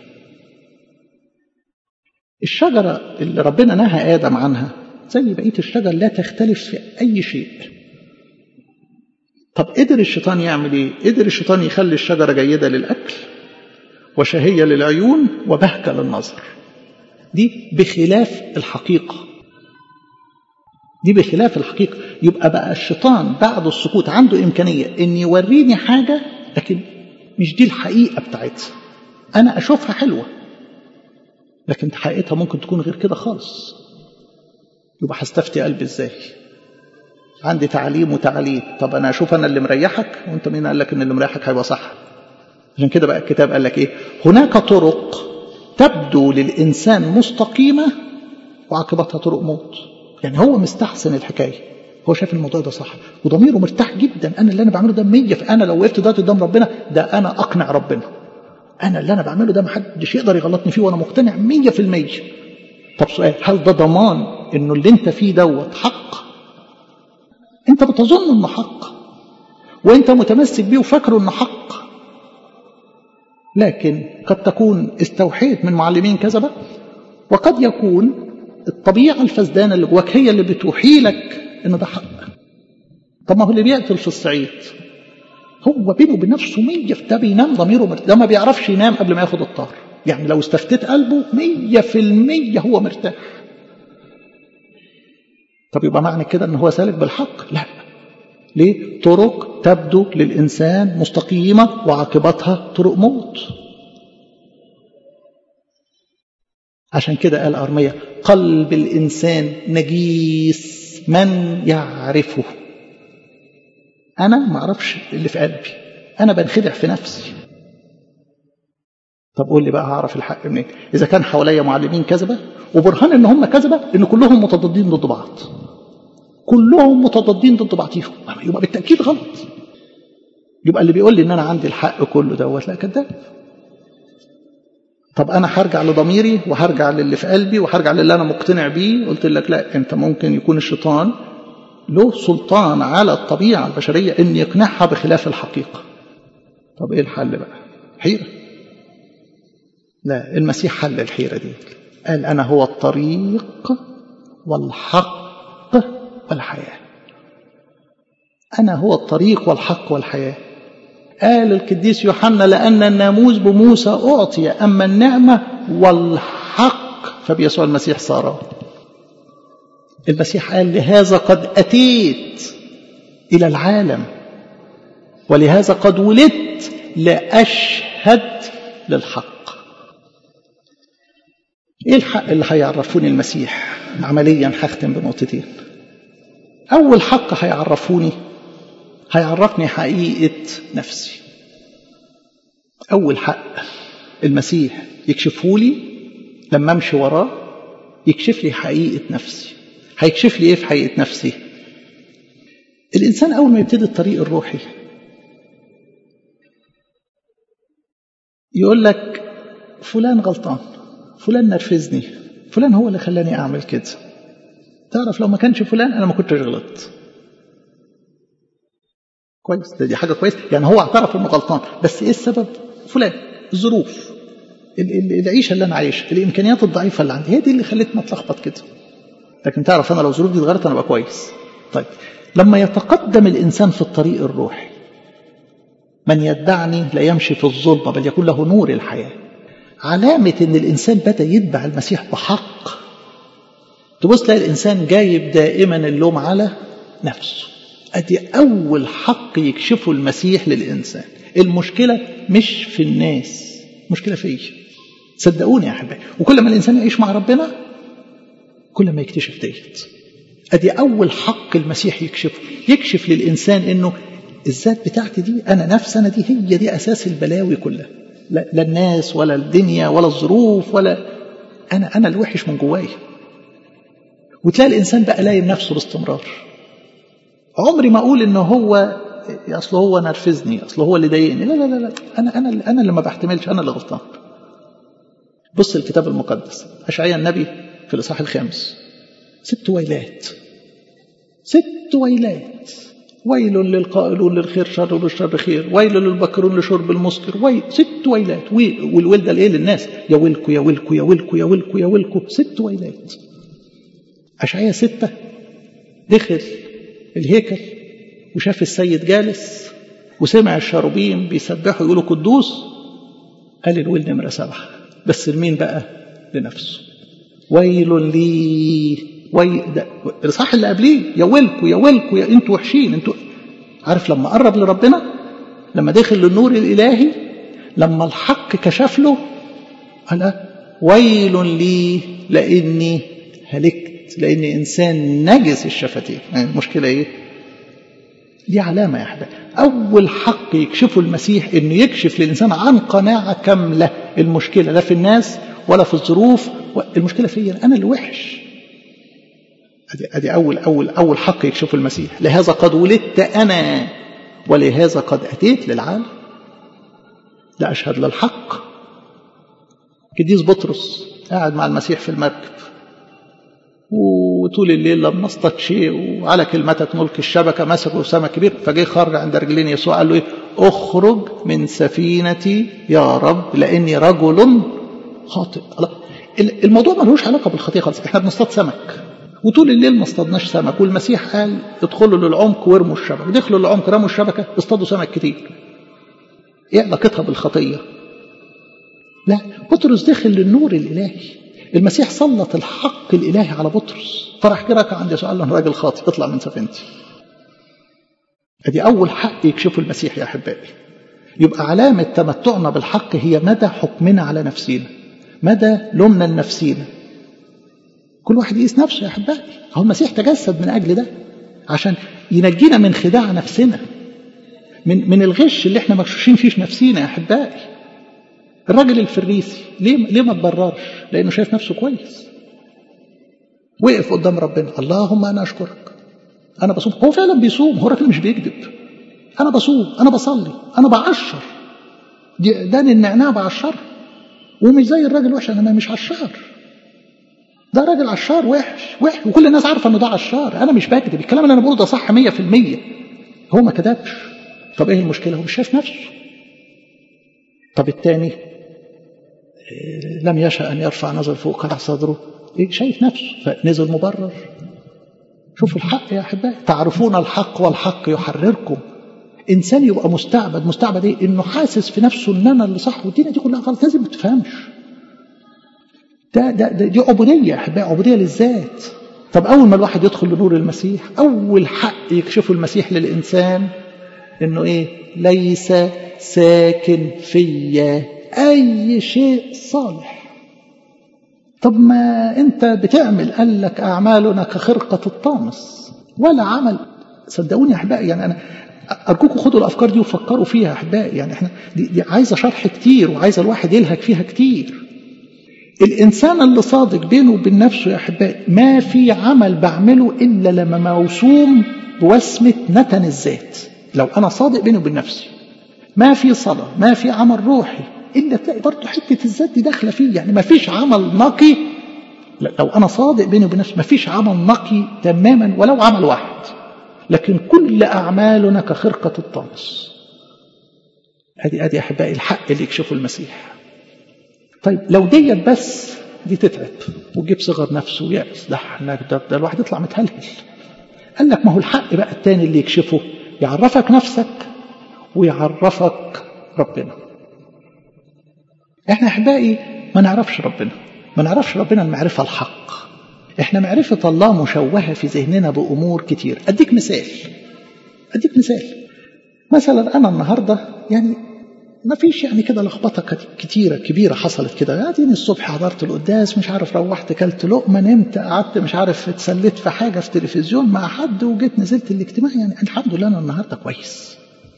Speaker 1: الشجرة اللي ربنا نهى آدم عنها زي بقية الشجر لا تختلف في أي شيء طب قدر الشيطان يعمل ايه قدر الشيطان يخلي الشجرة جيدة للأكل وشهية للعيون وبهكة للنظر دي بخلاف الحقيقة دي بخلاف الحقيقة يبقى بقى الشيطان بعد السقوط عنده إمكانية إن يوريني حاجة لكن مش دي الحقيقة بتاعتها أنا أشوفها حلوة لكن حقيقتها ممكن تكون غير كده خالص يبقى هستفتي قلبي ازاي عندي تعليم وتعليم طب انا اشوف انا اللي مريحك وانت مين قال لك ان اللي مريحك هيبقى صح عشان كده بقى الكتاب قال لك ايه هناك طرق تبدو للانسان مستقيمه وعاقبتها طرق موت يعني هو مستحسن الحكايه هو شايف الموضوع ده صح وضميره مرتاح جدا انا اللي انا بعمله ده 100 انا لو وقفت دلوقتي قدام ربنا ده انا اقنع ربنا انا اللي انا بعمله ده محدش يقدر يغلطني فيه وانا مقتنع 100% طب سؤال هل ده ضمان انه اللي انت فيه دوت حق انت بتظن انه حق وانت متمسك بيه وفاكره انه حق لكن قد تكون استوحيت من معلمين كذبه وقد يكون الطبيعه الفسدانه اللي جواك هي اللي بتوحي لك ان ده حق طب ما هو اللي بيقتل في الصعيد هو بينه وبين نفسه مية ده بينام ضميره مرتاح ده ما بيعرفش ينام قبل ما ياخد الطار يعني لو استفتيت قلبه مية في المية هو مرتاح طب يبقى معنى كده ان هو سالك بالحق لا ليه طرق تبدو للإنسان مستقيمة وعاقبتها طرق موت عشان كده قال أرمية قلب الإنسان نجيس من يعرفه أنا ما أعرفش اللي في قلبي أنا بنخدع في نفسي طب قول لي بقى هعرف الحق منين إذا كان حواليا معلمين كذبة وبرهان إن هم كذبة إن كلهم متضادين ضد بعض كلهم متضادين ضد بعضيهم يبقى بالتأكيد غلط يبقى اللي بيقول لي إن أنا عندي الحق كله دوت لا كذاب طب أنا هرجع لضميري وهرجع للي في قلبي وهرجع للي أنا مقتنع بيه قلت لك لا أنت ممكن يكون الشيطان له سلطان على الطبيعة البشرية إن يقنعها بخلاف الحقيقة طب إيه الحل بقى حيرة لا المسيح حل الحيرة دي قال أنا هو الطريق والحق والحياة أنا هو الطريق والحق والحياة قال القديس يوحنا لأن الناموس بموسى أعطي أما النعمة والحق فبيسوع المسيح صار المسيح قال لهذا قد أتيت إلى العالم ولهذا قد ولدت لأشهد للحق إيه الحق اللي هيعرفوني المسيح عمليا هختم بنقطتين أول حق هيعرفوني هيعرفني حقيقة نفسي أول حق المسيح يكشفه لي لما أمشي وراه يكشف لي حقيقة نفسي هيكشف لي إيه في حقيقة نفسي الإنسان أول ما يبتدي الطريق الروحي يقول لك فلان غلطان فلان نرفزني فلان هو اللي خلاني أعمل كده تعرف لو ما كانش فلان أنا ما كنتش غلطت كويس دي حاجة كويسة يعني هو اعترف انه غلطان بس ايه السبب فلان الظروف العيشة اللي انا عايشها الامكانيات الضعيفة اللي عندي هي دي اللي خلتني اتلخبط كده لكن تعرف انا لو ظروفي اتغيرت انا ابقى كويس طيب لما يتقدم الانسان في الطريق الروحي من يتبعني لا يمشي في الظلمة بل يكون له نور الحياة علامة ان الانسان بدأ يتبع المسيح بحق تبص تلاقي الانسان جايب دائما اللوم على نفسه ادي اول حق يكشفه المسيح للانسان المشكله مش في الناس مشكله فيا صدقوني يا احبائي وكل ما الانسان يعيش مع ربنا كل ما يكتشف ديت ادي اول حق المسيح يكشفه يكشف للانسان انه الذات بتاعتي دي انا نفس انا دي هي دي اساس البلاوي كلها لا, لا الناس ولا الدنيا ولا الظروف ولا انا انا الوحش من جوايا وتلاقي الانسان بقى لايم نفسه باستمرار عمري ما اقول ان هو اصل هو نرفزني اصل هو اللي ضايقني لا لا لا لا انا انا انا اللي ما بحتملش انا اللي غلطان بص الكتاب المقدس اشعياء النبي في الاصحاح الخامس ست ويلات ست ويلات ويل للقائلون للخير شر وللشر خير ويل للبكرون لشرب المسكر ويل ست ويلات والويل ده لايه للناس يا ويلكو يا ويلكو يا ويلكو يا ويلكو يا ويلكو ست ويلات اشعياء ستة دخل الهيكل وشاف السيد جالس وسمع الشاروبيم بيسبحوا يقولوا قدوس قال الويل نمرة سبعة بس لمين بقى لنفسه ويل لي وي ده الإصحاح اللي قبليه يا ويلكوا يا ويلكوا يا انتوا وحشين انتوا عارف لما قرب لربنا لما دخل للنور الإلهي لما الحق كشف له قال ويل لي لأني هلكت لأني إنسان نجس الشفتين يعني المشكلة إيه دي علامة يا أحباب أول حق يكشفه المسيح إنه يكشف للإنسان عن قناعة كاملة المشكلة لا في الناس ولا في الظروف المشكلة فيا أنا اللي وحش أدي, أدي أول أول أول حق يكشفه المسيح لهذا قد ولدت أنا ولهذا قد أتيت للعالم لا أشهد للحق قديس بطرس قاعد مع المسيح في المركب وطول الليل لم نصطاد شيء وعلى كلمتك ملك الشبكة مسكوا سمك كبير فجه خرج عند رجلين يسوع قال له ايه اخرج من سفينتي يا رب لاني رجل خاطئ الموضوع ملوش علاقة بالخطيئة خالص احنا بنصطاد سمك وطول الليل ما اصطادناش سمك والمسيح قال ادخلوا للعمق وارموا الشبكة دخلوا للعمق رموا الشبكة اصطادوا سمك كتير ايه علاقتها بالخطية لا بطرس دخل للنور الإلهي المسيح سلط الحق الإلهي على بطرس فراح كده ركع عند يسوع قال له أنا راجل خاطئ اطلع من سفينتي ادي أول حق يكشفه المسيح يا أحبائي يبقى علامة تمتعنا بالحق هي مدى حكمنا على نفسينا مدى لومنا لنفسينا كل واحد يقيس نفسه يا أحبائي هو المسيح تجسد من أجل ده عشان ينجينا من خداع نفسنا من من الغش اللي احنا مغشوشين فيه نفسينا يا أحبائي الراجل الفريسي ليه ليه ما تبررش؟ لأنه شايف نفسه كويس. وقف قدام ربنا اللهم أنا أشكرك. أنا بصوم هو فعلا بيصوم هو راجل مش بيكذب. أنا بصوم أنا بصلي أنا بعشر. ده النعناع بعشر. ومش زي الراجل وحش أنا مش عشار. ده راجل عشار وحش وحش وكل الناس عارفة إنه ده عشار أنا مش بكذب الكلام اللي أنا بقوله ده صح 100% هو ما كذبش. طب إيه المشكلة؟ هو مش شايف نفسه. طب الثاني لم يشأ أن يرفع نظر فوق قدع صدره إيه شايف نفسه فنزل مبرر شوفوا الحق يا أحبائي تعرفون الحق والحق يحرركم إنسان يبقى مستعبد مستعبد إيه إنه حاسس في نفسه إن أنا اللي صح والدنيا دي كلها غلط لازم ما تفهمش ده, ده, ده دي عبودية يا أحبائي عبودية للذات طب أول ما الواحد يدخل لنور المسيح أول حق يكشفه المسيح للإنسان إنه إيه ليس ساكن فيا أي شيء صالح طب ما أنت بتعمل قال لك أعمالنا كخرقة الطامس ولا عمل صدقوني يا أحبائي يعني أنا ارجوكم خدوا الافكار دي وفكروا فيها احبائي يعني احنا دي, دي عايزه شرح كتير وعايزه الواحد يلهج فيها كتير الانسان اللي صادق بينه وبين نفسه يا احبائي ما في عمل بعمله الا لما موسوم بوسمه نتن الذات لو انا صادق بيني وبين نفسي ما في صلاه ما في عمل روحي الا تلاقي برضه حته الذات دي داخله فيه يعني ما فيش عمل نقي لو انا صادق بيني وبين نفسي ما فيش عمل نقي تماما ولو عمل واحد لكن كل اعمالنا كخرقه الطمس ادي ادي احبائي الحق اللي يكشفه المسيح طيب لو ديت بس دي تتعب وتجيب صغر نفسه ويأس ده احنا ده, ده الواحد يطلع متهلهل قال لك ما هو الحق بقى التاني اللي يكشفه يعرفك نفسك ويعرفك ربنا احنا احبائي ما نعرفش ربنا ما نعرفش ربنا المعرفة الحق احنا معرفة الله مشوهة في ذهننا بأمور كتير أديك مثال أديك مثال مثلا أنا النهاردة يعني ما فيش يعني كده لخبطة كتيرة كبيرة حصلت كده اديني الصبح حضرت القداس مش عارف روحت كلت لقمة نمت قعدت مش عارف اتسليت في حاجة في تلفزيون مع حد وجيت نزلت الاجتماع يعني الحمد لله أنا النهاردة كويس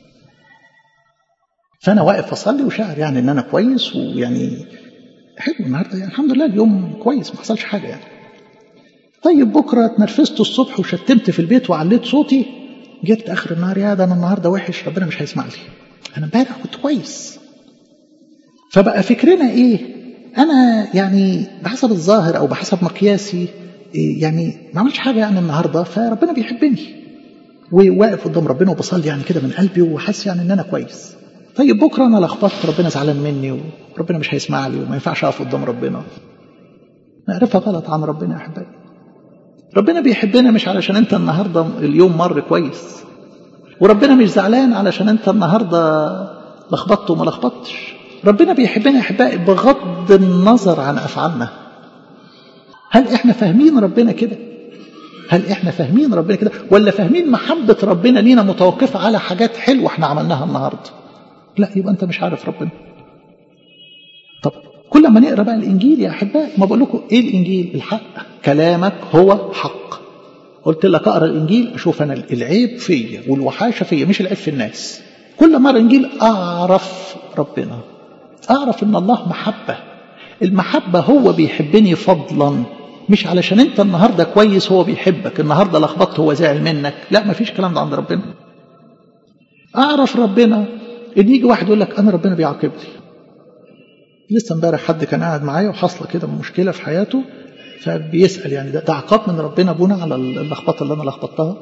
Speaker 1: فأنا واقف أصلي وشاعر يعني إن أنا كويس ويعني حلو النهارده يعني الحمد لله اليوم كويس ما حصلش حاجة يعني طيب بكرة اتنرفزت الصبح وشتمت في البيت وعليت صوتي جيت آخر النهار يا ده أنا النهارده وحش ربنا مش هيسمع لي أنا امبارح كنت كويس فبقى فكرنا إيه؟ أنا يعني بحسب الظاهر أو بحسب مقياسي إيه يعني ما عملتش حاجة يعني النهارده فربنا بيحبني وواقف قدام ربنا وبصلي يعني كده من قلبي وحاسس يعني إن أنا كويس طيب بكرة أنا لخبطت ربنا زعلان مني وربنا مش هيسمع لي وما ينفعش أقف قدام ربنا معرفة غلط عن ربنا يا أحبائي ربنا بيحبنا مش علشان أنت النهاردة اليوم مر كويس وربنا مش زعلان علشان أنت النهاردة لخبطت وما لخبطتش ربنا بيحبنا يا أحبائي بغض النظر عن أفعالنا هل إحنا فاهمين ربنا كده هل إحنا فاهمين ربنا كده ولا فاهمين محبة ربنا لينا متوقفة على حاجات حلوة إحنا عملناها النهاردة لا يبقى أنت مش عارف ربنا طب كل ما نقرا بقى الانجيل يا احبائي ما بقول لكم ايه الانجيل الحق كلامك هو حق قلت لك اقرا الانجيل اشوف انا العيب فيا والوحاشه فيا مش العيب في الناس كل مره انجيل اعرف ربنا اعرف ان الله محبه المحبه هو بيحبني فضلا مش علشان انت النهارده كويس هو بيحبك النهارده لخبطت هو زعل منك لا ما فيش كلام ده عند ربنا اعرف ربنا ان يجي واحد يقول لك انا ربنا بيعاقبني لسه امبارح حد كان قاعد معايا وحصل كده مشكله في حياته فبيسال يعني ده, ده عقاب من ربنا بناء على اللخبطه اللي انا لخبطتها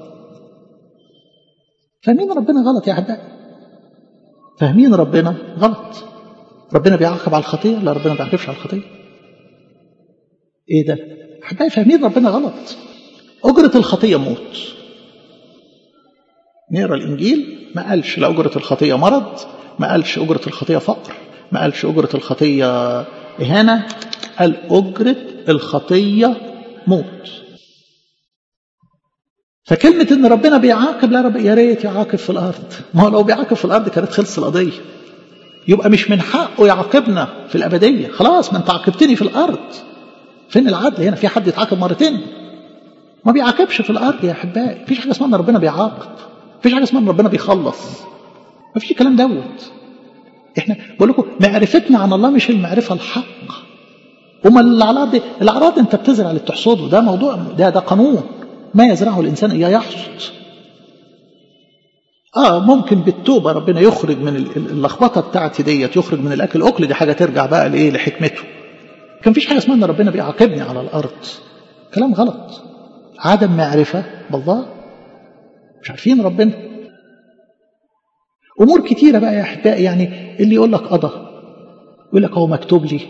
Speaker 1: فاهمين ربنا غلط يا احبائي فاهمين ربنا غلط ربنا بيعاقب على الخطيه لا ربنا ما بيعاقبش على الخطيه ايه ده احبائي فاهمين ربنا غلط اجره الخطيه موت نقرا الانجيل ما قالش لا اجره الخطيه مرض ما قالش اجره الخطيه فقر ما قالش أجرة الخطية إهانة قال أجرة الخطية موت فكلمة إن ربنا بيعاقب لا رب يا ريت يعاقب في الأرض ما هو لو بيعاقب في الأرض كانت خلص القضية يبقى مش من حقه يعاقبنا في الأبدية خلاص ما أنت عاقبتني في الأرض فين العدل هنا في حد يتعاقب مرتين ما بيعاقبش في الأرض يا أحبائي مفيش حاجة اسمها إن ربنا بيعاقب مفيش حاجة اسمها إن ربنا بيخلص مفيش الكلام دوت احنا بقول لكم معرفتنا عن الله مش المعرفه الحق هما الاعراض الاعراض انت بتزرع اللي بتحصده ده موضوع ده ده قانون ما يزرعه الانسان اياه يحصد اه ممكن بالتوبه ربنا يخرج من اللخبطه بتاعتي ديت يخرج من الاكل اكل دي حاجه ترجع بقى لايه لحكمته كان فيش حاجه اسمها ان ربنا بيعاقبني على الارض كلام غلط عدم معرفه بالله مش عارفين ربنا امور كتيره بقى يا احبائي يعني اللي يقول لك قضى يقول لك هو مكتوب لي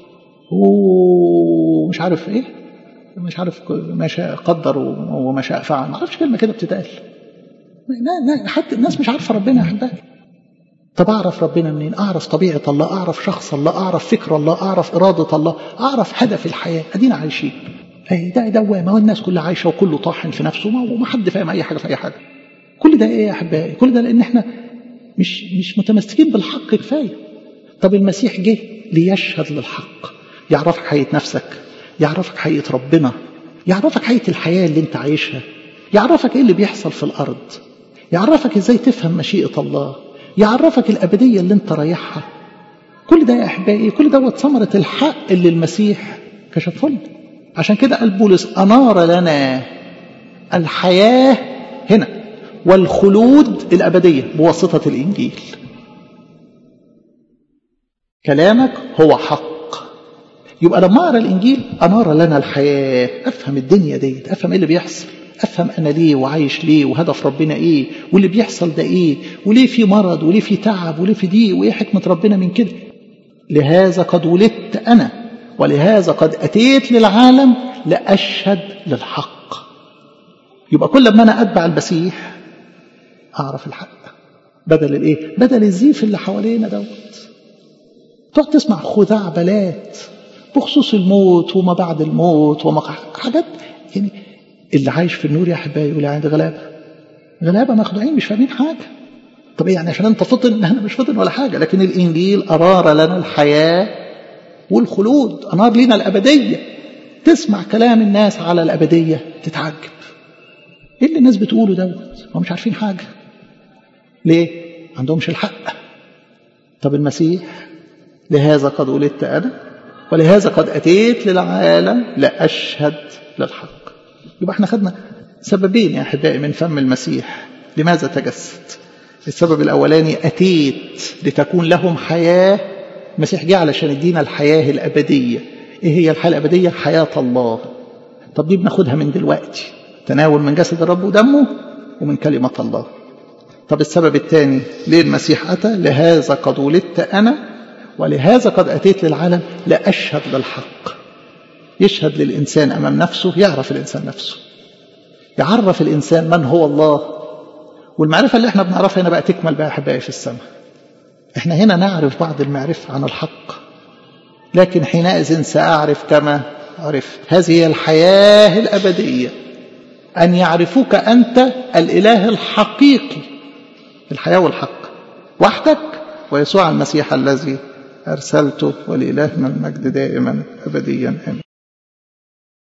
Speaker 1: ومش عارف ايه مش عارف ما شاء قدر وما شاء فعل ما اعرفش كلمه كده بتتقال لا لا حتى الناس مش عارفه ربنا يا احبائي طب اعرف ربنا منين اعرف طبيعه الله اعرف شخص الله اعرف فكر الله اعرف اراده الله اعرف هدف الحياه ادينا عايشين ده دوامه والناس كلها عايشه وكله طاحن في نفسه وما حد فاهم اي حاجه في اي حاجه كل ده ايه يا احبائي كل ده لان احنا مش مش متمسكين بالحق كفايه طب المسيح جه ليشهد للحق يعرفك حقيقه نفسك يعرفك حقيقه ربنا يعرفك حقيقه الحياه اللي انت عايشها يعرفك ايه اللي بيحصل في الارض يعرفك ازاي تفهم مشيئة الله يعرفك الأبدية اللي انت رايحها كل ده يا أحبائي كل دوت ثمرة الحق اللي المسيح كشفه لنا عشان كده قال بولس أنار لنا الحياة هنا والخلود الأبدية بواسطة الإنجيل كلامك هو حق يبقى لما أقرأ الإنجيل أنار لنا الحياة أفهم الدنيا دي أفهم إيه اللي بيحصل أفهم أنا ليه وعايش ليه وهدف ربنا إيه واللي بيحصل ده إيه وليه في مرض وليه في تعب وليه في ضيق وإيه حكمة ربنا من كده لهذا قد ولدت أنا ولهذا قد أتيت للعالم لأشهد للحق يبقى كل ما أنا أتبع المسيح أعرف الحق بدل الإيه بدل الزيف اللي حوالينا دوت تقعد تسمع خزعبلات بخصوص الموت وما بعد الموت وما حاجات يعني اللي عايش في النور يا احبائي يقول عندي غلابه غلابه مخدوعين مش فاهمين حاجه طب ايه يعني عشان انت فطن انا مش فطن ولا حاجه لكن الانجيل ارار لنا الحياه والخلود انار لنا الابديه تسمع كلام الناس على الابديه تتعجب ايه اللي الناس بتقوله دوت هم مش عارفين حاجه ليه عندهمش الحق طب المسيح لهذا قد ولدت انا ولهذا قد اتيت للعالم لاشهد للحق يبقى احنا خدنا سببين يا احبائي من فم المسيح لماذا تجسد السبب الاولاني اتيت لتكون لهم حياه المسيح جه علشان يدينا الحياه الابديه ايه هي الحياه الابديه حياه الله طب دي بناخدها من دلوقتي تناول من جسد الرب ودمه ومن كلمه الله طب السبب الثاني ليه المسيح اتى لهذا قد ولدت انا ولهذا قد اتيت للعالم لاشهد للحق يشهد للإنسان أمام نفسه يعرف الإنسان نفسه يعرف الإنسان من هو الله والمعرفة اللي احنا بنعرفها هنا بقى تكمل بقى أحبائي في السماء احنا هنا نعرف بعض المعرفة عن الحق لكن حينئذ سأعرف كما عرفت هذه هي الحياة الأبدية أن يعرفوك أنت الإله الحقيقي الحياة والحق وحدك ويسوع المسيح الذي أرسلته ولإلهنا المجد دائما أبديا آمين